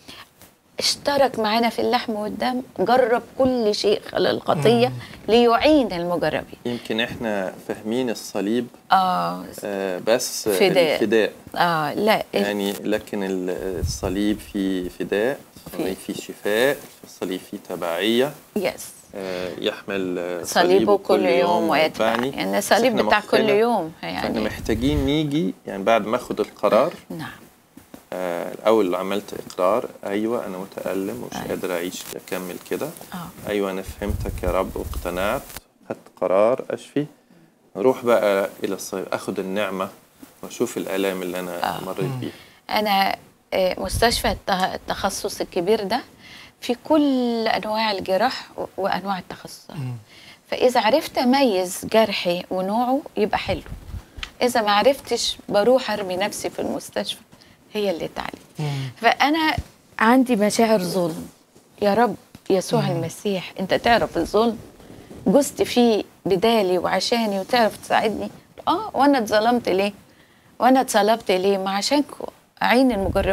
اشترك معانا في اللحم والدم جرب كل شيء خلال الخطيه ليعين المجربين يمكن احنا فاهمين الصليب اه آه، بس فداء. الفداء اه لا يعني لكن ال- الصليب فيه فداء الصليب فيه شفاء الصليب فيه تبعية يس آه، يحمل آه، صليبه كل يوم ويتبع ويتبعني. يعني الصليب إحنا بتاع كل مخنا- يوم فاحنا يعني محتاجين نيجي يعني بعد ما اخد القرار نعم آه، الاول عملت اقرار ايوه انا متالم ومش أيوة. قادر اعيش اكمل كده اه ايوه انا فهمتك يا رب واقتنعت خدت قرار اشفي نروح بقى الى الصليب اخد النعمه واشوف الالام اللي انا آه. مريت بيها انا آه، مستشفى الت- التخصص الكبير ده في كل انواع الجراح و- وانواع التخصصات فاذا عرفت اميز جرحي ونوعه يبقى حلو اذا ما عرفتش بروح ارمي نفسي في المستشفى هي اللي تعالج فانا عندي مشاعر ظلم يا رب يسوع المسيح انت تعرف الظلم جزت فيه بدالي وعشاني وتعرف تساعدني اه وانا اتظلمت ليه وانا اتصلبت ليه ما عشانكم اعين المجربين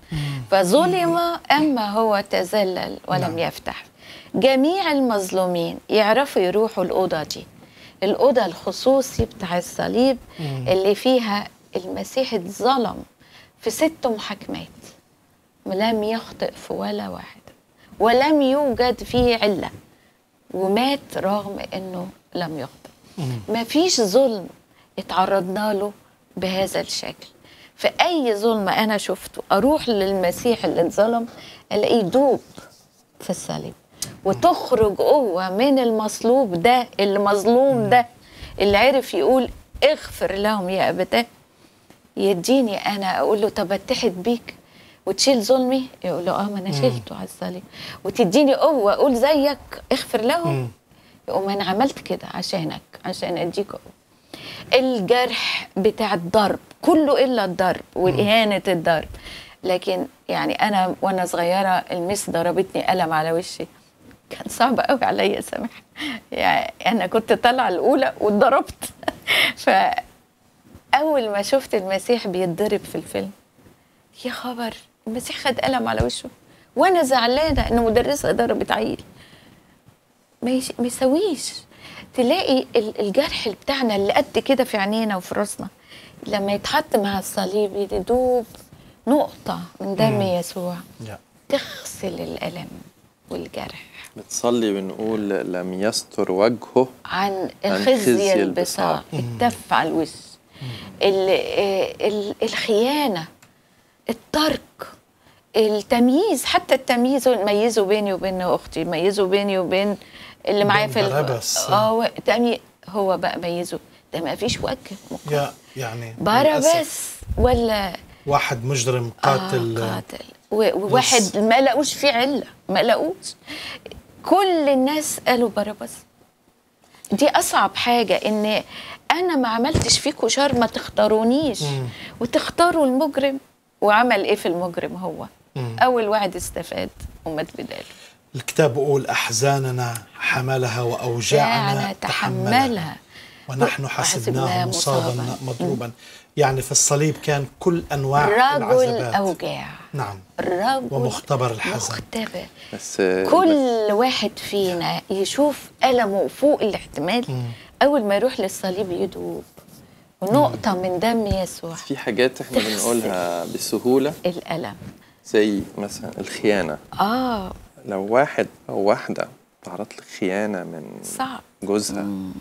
فظلم أما هو تذلل ولم نعم. يفتح جميع المظلومين يعرفوا يروحوا الأوضة دي الأوضة الخصوصي بتاع الصليب اللي فيها المسيح اتظلم في ست محاكمات لم يخطئ في ولا واحد ولم يوجد فيه علة ومات رغم انه لم يخطئ ما فيش ظلم اتعرضنا له بهذا الشكل في اي ظلم انا شفته اروح للمسيح اللي اتظلم الاقيه يدوب في الصليب وتخرج قوه من المصلوب ده اللي مظلوم ده اللي عرف يقول اغفر لهم يا ابتاه يديني انا اقول له طب اتحد بيك وتشيل ظلمي يقول له اه ما انا شلته على الصليب وتديني قوه اقول زيك اغفر لهم يقوم انا عملت كده عشانك عشان اديك قوه الجرح بتاع الضرب كله الا الضرب واهانه الضرب لكن يعني انا وانا صغيره المس ضربتني قلم على وشي كان صعب قوي عليا سامح يعني انا كنت طالعه الاولى واتضربت فاول ما شفت المسيح بيتضرب في الفيلم يا خبر المسيح خد قلم على وشه وانا زعلانه ان مدرسه ضربت عيل ما يش- ما يسويش تلاقي ال- الجرح بتاعنا اللي قد كده في عينينا وفي راسنا لما يتحط مع الصليب يدوب نقطه من دم يسوع يا. تغسل الالم والجرح بتصلي بنقول لم يستر وجهه عن عن الخزي خزي البصاق التف على الوش ال- آه، ال- الخيانه الترك التمييز حتى التمييز ميزوا بيني وبين اختي ميزوا بيني وبين اللي معايا بين في ال- باراباس. اه و- تمي- هو بقى ميزه ده ما فيش وجه مقارنة. يا يعني للأسف باراباس ولا واحد مجرم قاتل آه قاتل و- وواحد بس. ما لقوش فيه عله ما لقوش كل الناس قالوا باراباس دي اصعب حاجه ان انا ما عملتش فيكوا شر ما تختارونيش وتختاروا المجرم وعمل ايه في المجرم هو اول واحد استفاد ومات بداله الكتاب بيقول أحزاننا حملها وأوجاعنا جعل تحملها تحملها ونحن حسبناه وحسبناه مصابا مصاباً. مضروبا يعني في الصليب كان كل أنواع رجل العذابات اوجاع نعم رجل ومختبر الحزن. مختبر بس بس كل واحد فينا يشوف ألمه فوق الاحتمال أول ما يروح للصليب يدوب ونقطة من دم يسوع في حاجات احنا تغسل. بنقولها بسهولة الألم زي مثلا الخيانة آه لو واحد أو واحدة تعرضت لخيانة من صعب جوزها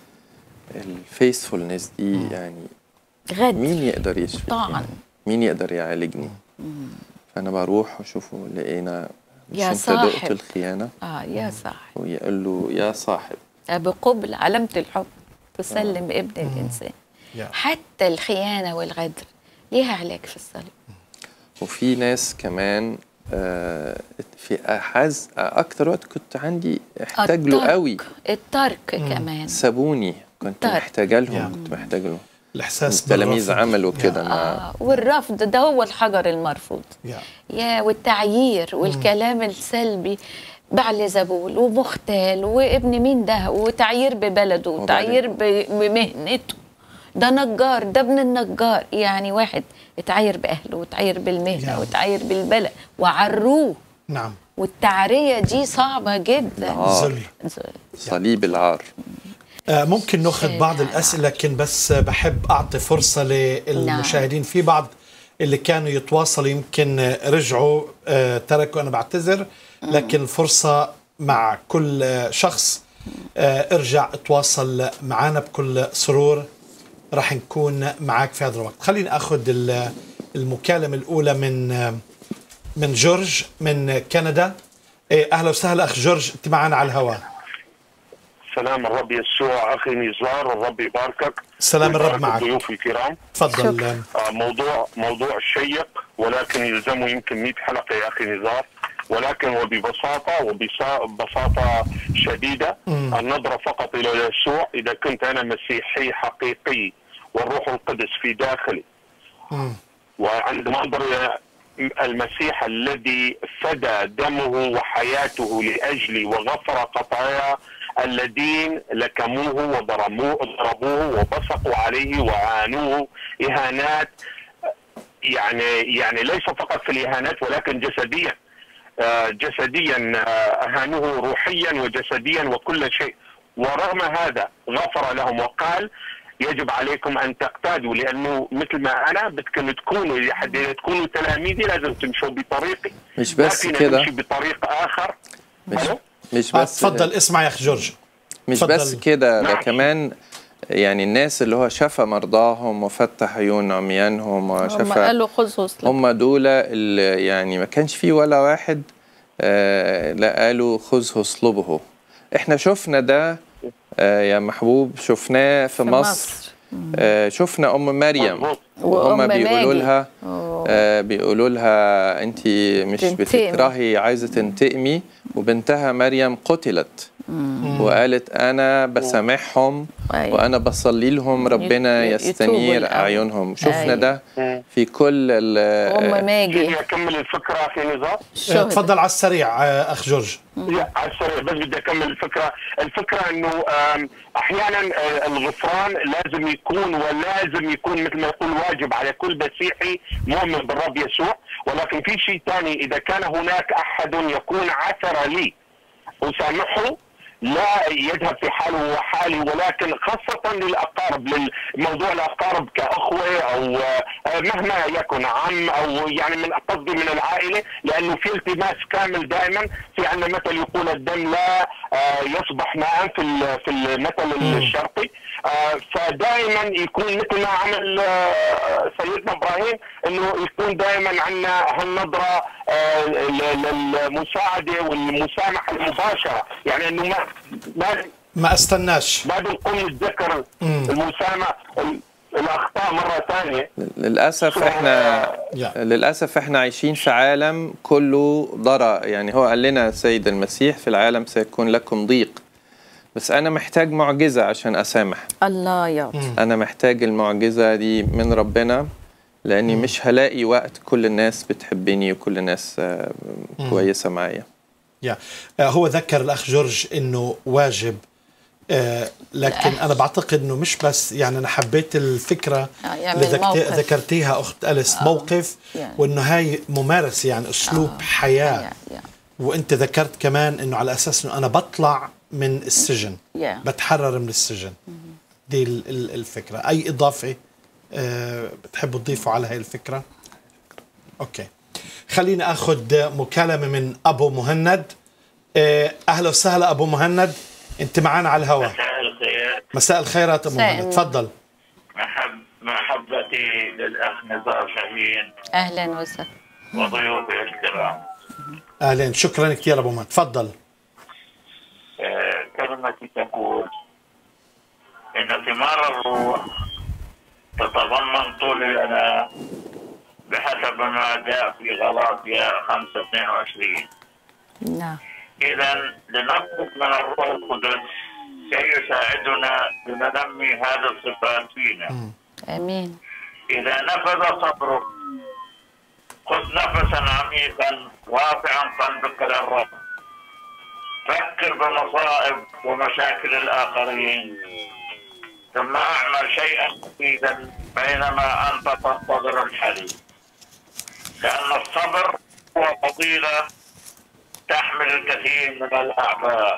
الفيسفولنس دي يعني غد مين يقدر يشفي طبعاً. مين يقدر يعالجني فأنا بروح وأشوفه لقينا مش يا أنت صاحب. دقت الخيانة آه يا صاحب ويقول له يا صاحب بقبل علامة الحب تسلم ابن الإنسان يا. حتى الخيانة والغدر ليها علاج في الصليب وفي ناس كمان آه، في أحاز أكتر وقت كنت عندي احتاج له الترك- قوي الترك كمان سابوني كنت ترك. محتاجة لهم يا. كنت محتاج لهم الإحساس التلاميذ بالرفض. عملوا يا. كده مع آه والرفض ده هو الحجر المرفوض يا. يا والتعيير والكلام السلبي بعل زبول ومختال وابن مين ده وتعيير ببلده وتعيير ب- بمهنته ده نجار ده ابن النجار يعني واحد اتعاير باهله وتعاير بالمهنه يا. وتعاير بالبلد وعروه نعم والتعريه دي صعبه جدا آه. ذل ذل. صليب العار آه، ممكن ناخذ شيء بعض يعني. الأسئلة لكن بس بحب أعطي فرصة للمشاهدين في بعض اللي كانوا يتواصلوا يمكن آه، رجعوا آه، تركوا أنا بعتذر لكن الفرصة مع كل آه، شخص آه، ارجع تواصل معنا بكل سرور راح نكون معك في هذا الوقت خليني أخذ ال- المكالمة الأولى من آه، من جورج من كندا إيه، أهلا وسهلا أخ جورج أنت معنا على الهواء سلام الرب يسوع اخي نزار الرب يباركك سلام الرب ويبارك معك. الضيوف الكرام تفضل شكرا. آه، موضوع موضوع شيق ولكن يلزمه يمكن 100 حلقه يا اخي نزار ولكن وببساطه وببساطه شديده النظره فقط الى يسوع اذا كنت انا مسيحي حقيقي والروح القدس في داخلي وعند منظر المسيح الذي فدى دمه وحياته لاجلي وغفر خطايا الذين لكموه وضربوه ضربوه وبصقوا عليه وعانوه اهانات يعني يعني ليس فقط في الاهانات ولكن جسديا آه، جسديا آه، اهانوه روحيا وجسديا وكل شيء ورغم هذا غفر لهم وقال يجب عليكم ان تقتادوا لانه مثل ما انا بدكم تكونوا لحد تكونوا تلاميذي لازم تمشوا بطريقي مش بس ما فينا كده. نمشي بطريق اخر مش ألو؟ مش آه، بس تفضل اسمع يا اخ جورج مش اتفضل. بس كده ده نعم. كمان يعني الناس اللي هو شفى مرضاهم وفتح عيون عميانهم هم وشفى قالوا خذوا سلك هم دول اللي يعني ما كانش في ولا واحد آه لا قالوا خذه اصلبه احنا شفنا ده آه يا محبوب شفناه في, في مصر, مصر. آه شفنا ام مريم مظبوط. وهم وأم بيقولوا ماجي. لها أوه. آه بيقولوا لها انت مش تنتقمي. بتكرهي عايزه تنتقمي وبنتها مريم قتلت وقالت انا بسامحهم أيوة. وانا بصلي لهم ربنا يت- يتوبوا يستنير الأول. اعينهم شفنا أيوة. ده في كل ال- ام ماجي فيني اكمل الفكره في نظام آه، الشهداء تفضل على السريع آه، اخ جورج لا على السريع بس بدي اكمل الفكره، الفكره انه آم، احيانا آه، الغفران لازم يكون ولازم يكون مثل ما يقول واجب على كل مسيحي مؤمن بالرب يسوع، ولكن في شيء ثاني اذا كان هناك احد يكون عثر لي اسامحه لا يذهب في حاله وحالي ولكن خاصة للأقارب للموضوع الأقارب كأخوة أو آه، مهما يكن عم أو يعني من قصدي من العائلة لأنه في التماس كامل دائما في عندنا مثل يقول الدم لا آه، يصبح ماء في ال- في المثل الشرقي آه، فدائما يكون مثل ما عمل آه، سيدنا ابراهيم انه يكون دائما عندنا هالنظره آه، ل- للمساعده والمسامحه المباشره يعني انه ما ما ما استناش ما بنقوم نتذكر المسامحه ال- الاخطاء مره ثانيه للاسف احنا يا. للاسف احنا عايشين في عالم كله ضرر يعني هو قال لنا السيد المسيح في العالم سيكون لكم ضيق بس انا محتاج معجزه عشان اسامح الله يعطي انا محتاج المعجزه دي من ربنا لاني مش هلاقي وقت كل الناس بتحبني وكل الناس آه، كويسه معايا يا آه، هو ذكر الاخ جورج انه واجب آه، لكن انا بعتقد انه مش بس يعني انا حبيت الفكره آه، يعمل اللي ذكت- موقف. ذكرتيها اخت اليس موقف يعني. وانه هاي ممارسه يعني اسلوب حياه يا يا وانت ذكرت كمان انه على اساس انه انا بطلع من السجن Yeah. بتحرر من السجن دي ال- ال- الفكره اي اضافه آه، بتحبوا تضيفوا على هاي الفكره اوكي خليني اخذ مكالمه من ابو مهند آه، اهلا وسهلا ابو مهند انت معنا على الهواء مساء الخير مساء الخيرات ابو مساء مهند النور. تفضل محب محبتي للأخ نزار شاهين اهلا وسهلا وضيوفه الكرام اهلين شكرا كثير ابو مهند تفضل آه، كلمتي تقول إن ثمار الروح تتضمن طول الأناة بحسب ما جاء في غلاطيا 5 22 نعم إذا لنطلب من الروح القدس كي يساعدنا بننمي هذه الصفات فينا امين إذا نفذ صبرك خذ نفسا عميقا وافعا قلبك للرب فكر بمصائب ومشاكل الآخرين ثم أعمل شيئا مفيدا بينما أنت تنتظر الحل لأن الصبر هو فضيلة تحمل الكثير من الأعباء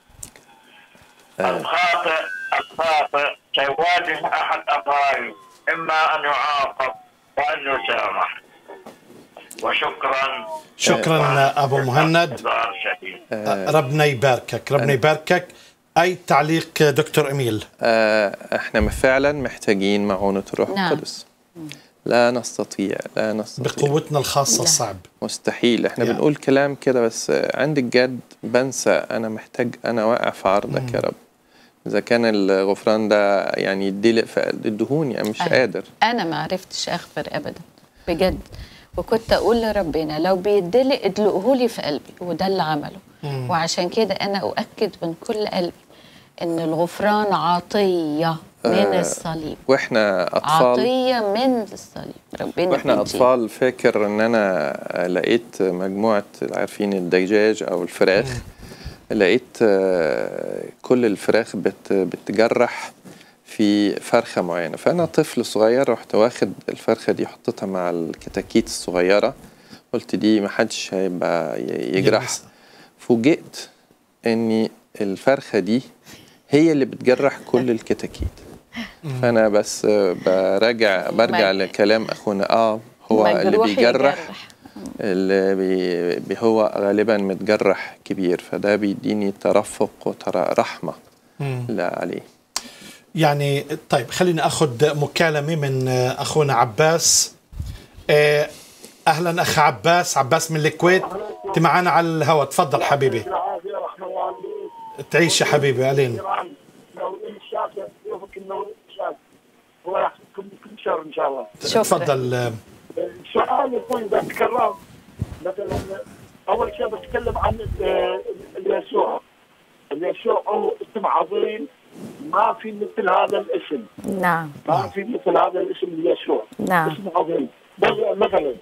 الخاطئ الخاطئ سيواجه أحد أخائه إما أن يعاقب وأن يسامح وشكرا شكرا ابو مهند نزار شديد آه، ربنا يباركك ربنا يباركك اي تعليق دكتور اميل آه، احنا فعلا محتاجين معونة الروح نعم. القدس لا نستطيع لا نستطيع بقوتنا الخاصه لا. صعب مستحيل احنا يا. بنقول كلام كده بس آه، عند الجد بنسى انا محتاج انا واقع في عرضك يا رب اذا كان الغفران ده يعني يدلق فادهوني انا مش أيوة. قادر انا ما عرفتش اغفر ابدا بجد وكنت اقول لربنا لو بيدلق ادلقه لي في قلبي وده اللي عمله وعشان كده انا اؤكد من كل قلبي ان الغفران عطيه من آه، الصليب واحنا اطفال عطيه من الصليب ربنا واحنا بيديه. اطفال فاكر ان انا لقيت مجموعه عارفين الدجاج او الفراخ لقيت آه، كل الفراخ بت بتجرح في فرخة معينة فأنا طفل صغير رحت واخد الفرخة دي حطيتها مع الكتاكيت الصغيرة قلت دي محدش هيبقى ي- يجرحها يلمسها. فوجئت ان الفرخة دي هي اللي بتجرح كل الكتاكيت فأنا بس براجع برجع ما- لكلام أخونا آه هو اللي مجروح بيجرح يجرح. اللي بي بي- هو غالبا متجرح كبير فده بيديني ترفق ورحمة مم. لا عليه يعني طيب خليني اخذ مكالمه من آه، اخونا عباس آه، اهلا اخ عباس عباس من الكويت انت معنا على الهواء تفضل حبيبي تعيش يا حبيبي الين الله يحفظكم كل شر ان شاء الله. شكرا تفضل آه، السؤال يكون اذا تكررت مثلا اول شيء بتكلم عن آه، اليسوع. اليسوع هو اسم عظيم ما في مثل هذا الاسم، نعم ما في مثل هذا الاسم اليسوع. نعم اسم عظيم. بس مثلا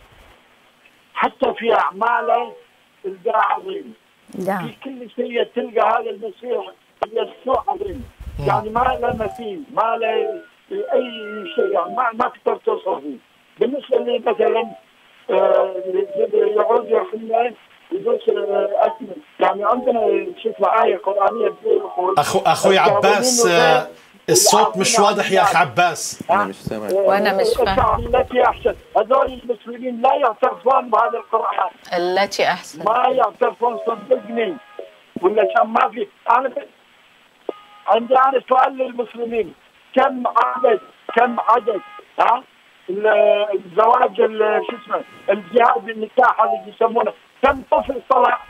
حتى في اعماله تلقاه عظيم. نعم في كل شيء تلقى هذا المسيح يسوع عظيم يعني ما له مثيل ما له اي شيء يعني ما ما تقدر توصف فيه بالنسبه لي مثلا آه، يعود يوحنا يقول آه، أسمع. يعني عندنا شو اسمه ايه قرانيه بتقول اخو اخوي عباس آه، الصوت مش واضح يا اخ عباس أنا مش سامع وأنا مش فاهم. التي احسن هذول المسلمين لا يعترفون بهذا القران التي احسن ما يعترفون صدقني ولا كان ما في انا ب- عندي انا سؤال للمسلمين كم عدد كم عدد ها ال- الزواج ال- شو اسمه الجهاد النكاح هذا اللي يسمونه كم طفل طلع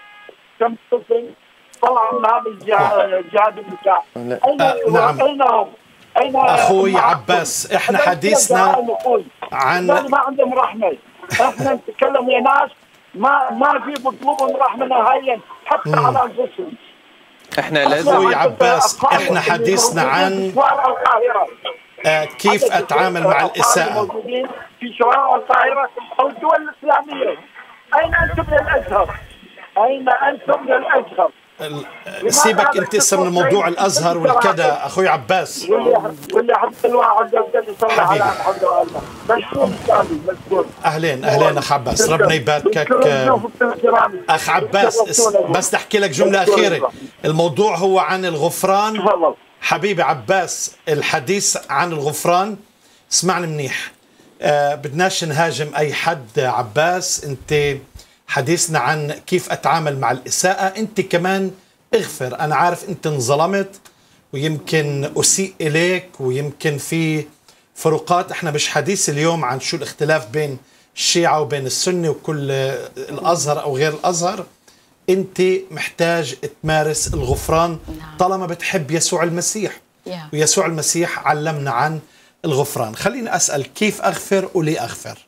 كم طفل طلع من هذا الجهاد جهاد النكاح لا. اين آه، نعم. اين هم؟ اين أخوي هم؟ عباس، إحنا هذول حديثنا كذا نقول. عن- هذول ما عندهم رحمه احنا نتكلم يا ناس ما ما في بطلبهم رحمه نهائيا حتى على انفسهم احنا لازم أخوي عباس، إحنا حديثنا عن- شوارع القاهره آه، كيف اتعامل مع الاساءه موجودين في شوارع القاهره او الدول الاسلاميه اين انتم للازهر؟ اين انتم للازهر؟ ال- سيبك انت هسه من موضوع الازهر والكذا اخوي عباس واللي واللي حتى الواحد يقدر يصلي على حبيبي. محمد وآله مشكور استاذي مشكور اهلين اهلين اخ عباس ربنا يباركك آه، اخ عباس اس- بس احكي لك جمله اخيره الموضوع هو عن الغفران تفضل حبيبي عباس الحديث عن الغفران اسمعني منيح آه بدناش نهاجم اي حد عباس انت حديثنا عن كيف اتعامل مع الاساءه انت كمان اغفر انا عارف انت انظلمت ويمكن اسيء اليك ويمكن في فروقات احنا مش حديث اليوم عن شو الاختلاف بين الشيعة وبين السنة وكل آه، الازهر او غير الازهر انت محتاج تمارس الغفران طالما بتحب يسوع المسيح يا. ويسوع المسيح علمنا عن الغفران خليني اسال كيف اغفر ولي اغفر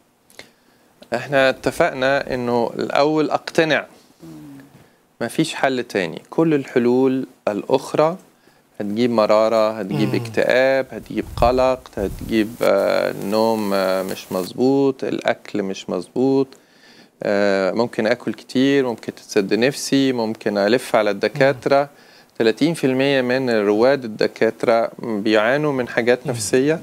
احنا اتفقنا انه الاول اقتنع ما فيش حل تاني كل الحلول الاخرى هتجيب مرارة هتجيب اكتئاب هتجيب قلق هتجيب آه، نوم آه، مش مظبوط الاكل مش مظبوط آه، ممكن اكل كتير ممكن تسد نفسي ممكن الف على الدكاترة 30% من رواد الدكاترة بيعانوا من حاجات نفسية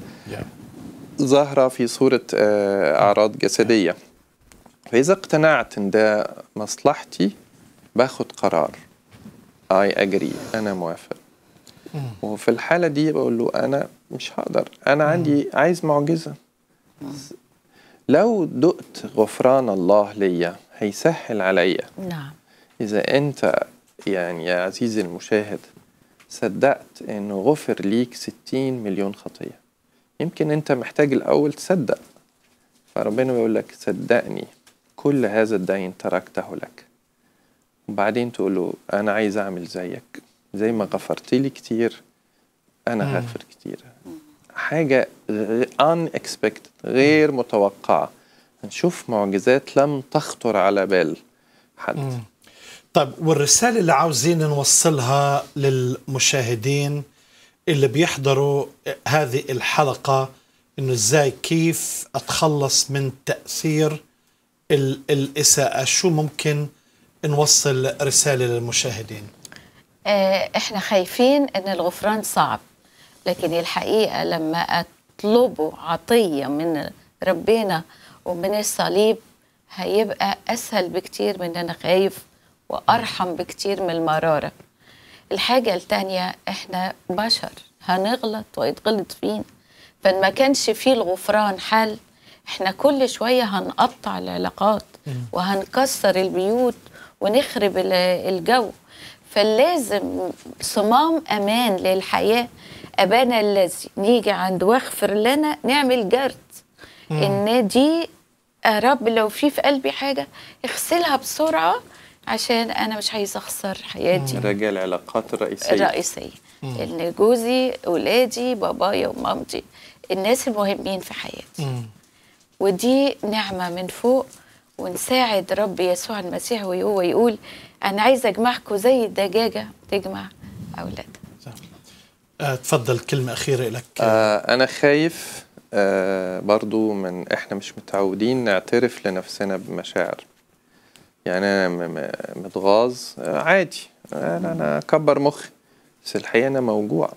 ظاهرة في صورة آه، أعراض جسدية فإذا اقتنعت إن ده مصلحتي باخد قرار اي اجري انا موافق وفي الحالة دي بقول له أنا مش هقدر أنا عندي عايز معجزة لو دقت غفران الله ليا هيسهل عليا نعم إذا أنت يعني يا عزيزي المشاهد صدقت إنه غفر ليك ستين مليون خطية يمكن أنت محتاج الأول تصدق فربنا بيقول لك صدقني كل هذا الدين تركته لك وبعدين تقول له أنا عايز أعمل زيك زي ما غفرت لي كتير أنا هغفر كتير حاجة غ- unexpected غير متوقعة هنشوف معجزات لم تخطر على بال حد طيب والرسالة اللي عاوزين نوصلها للمشاهدين اللي بيحضروا هذه الحلقة انه ازاي كيف اتخلص من تأثير ال- الإساءة شو ممكن نوصل رسالة للمشاهدين آه، احنا خايفين ان الغفران صعب لكن الحقيقة لما أطلبه عطية من ربنا ومن الصليب هيبقى أسهل بكتير من أنا خايف وأرحم بكتير من المرارة الحاجة التانية إحنا بشر هنغلط ويتغلط فينا فما كانش فيه الغفران حل إحنا كل شوية هنقطع العلاقات وهنكسر البيوت ونخرب ال- الجو فلازم صمام أمان للحياة أبانا الذي نيجي عند واغفر لنا نعمل جرد إن دي يا رب لو في في قلبي حاجة اغسلها بسرعة عشان أنا مش عايزة أخسر حياتي راجع العلاقات الرئيسيه الرئيسية إن جوزي أولادي بابايا ومامتي الناس المهمين في حياتي ودي نعمة من فوق ونساعد رب يسوع المسيح وهو يقول أنا عايزة أجمعكم زي الدجاجة تجمع أولادها آه، تفضل كلمة أخيرة لك آه انا خايف آه برضو من احنا مش متعودين نعترف لنفسنا بمشاعر يعني انا م- م- متغاظ آه عادي انا انا اكبر مخي بس الحقيقه انا موجوع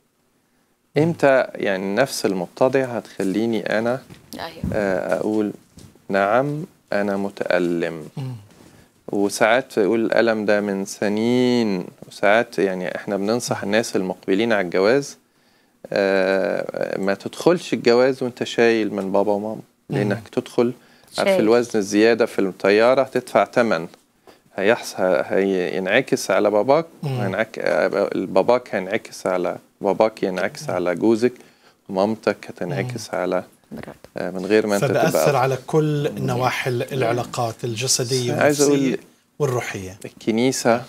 امتى يعني النفس المبتدع هتخليني انا أيوه آه، اقول نعم انا متالم وساعات يقول الالم ده من سنين وساعات يعني احنا بننصح الناس المقبلين على الجواز آه، ما تدخلش الجواز وانت شايل من بابا وماما لانك تدخل عارف شايل. الوزن الزياده في الطياره هتدفع ثمن هيحصل هينعكس على باباك وهينعك... آه، باباك هينعكس على باباك ينعكس على جوزك ومامتك هتنعكس على مرات آه، من غير ما انت فبأثر تبقى على كل نواحي العلاقات الجسدية عايز أقول- والنفسية والروحية الكنيسة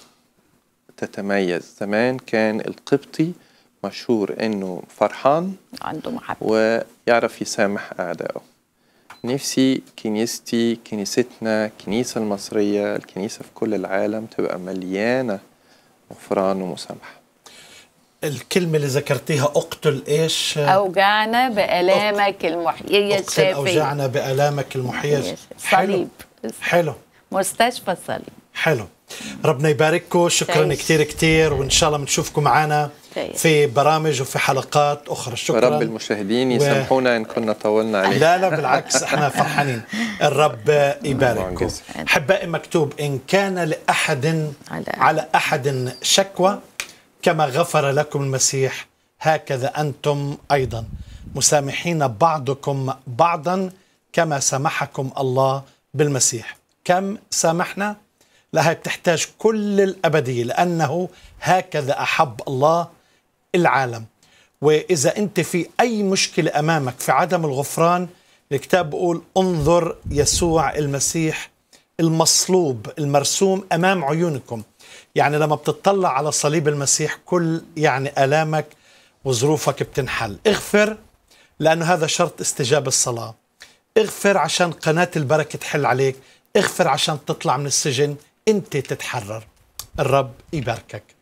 تتميز زمان كان القبطي مشهور انه فرحان عنده محبة ويعرف يسامح اعدائه نفسي كنيستي كنيستنا الكنيسة المصرية الكنيسة في كل العالم تبقى مليانة غفران ومسامحة الكلمة اللي ذكرتيها اقتل ايش أوجعنا بآلامك المحيية اقتل الشافية اوجعنا بآلامك المحية حلو صليب حلو مستشفى الصليب حلو ربنا يبارككم شكرا تعيش. كثير كثير وان شاء الله بنشوفكم معنا تعيش. في برامج وفي حلقات اخرى شكرا ورب المشاهدين و- يسامحونا ان كنا طولنا عليه لا لا بالعكس احنا فرحانين الرب يبارككم معجزة. احبائي مكتوب ان كان لاحد على- على احد شكوى كما غفر لكم المسيح هكذا انتم ايضا مسامحين بعضكم بعضا كما سامحكم الله بالمسيح كم سامحنا لا هي بتحتاج كل الابديه لانه هكذا احب الله العالم واذا انت في اي مشكله امامك في عدم الغفران الكتاب بيقول انظر يسوع المسيح المصلوب المرسوم امام عيونكم يعني لما بتطلع على صليب المسيح كل يعني الامك وظروفك بتنحل اغفر لانه هذا شرط استجابه الصلاه اغفر عشان قناه البركه تحل عليك اغفر عشان تطلع من السجن انت تتحرر الرب يباركك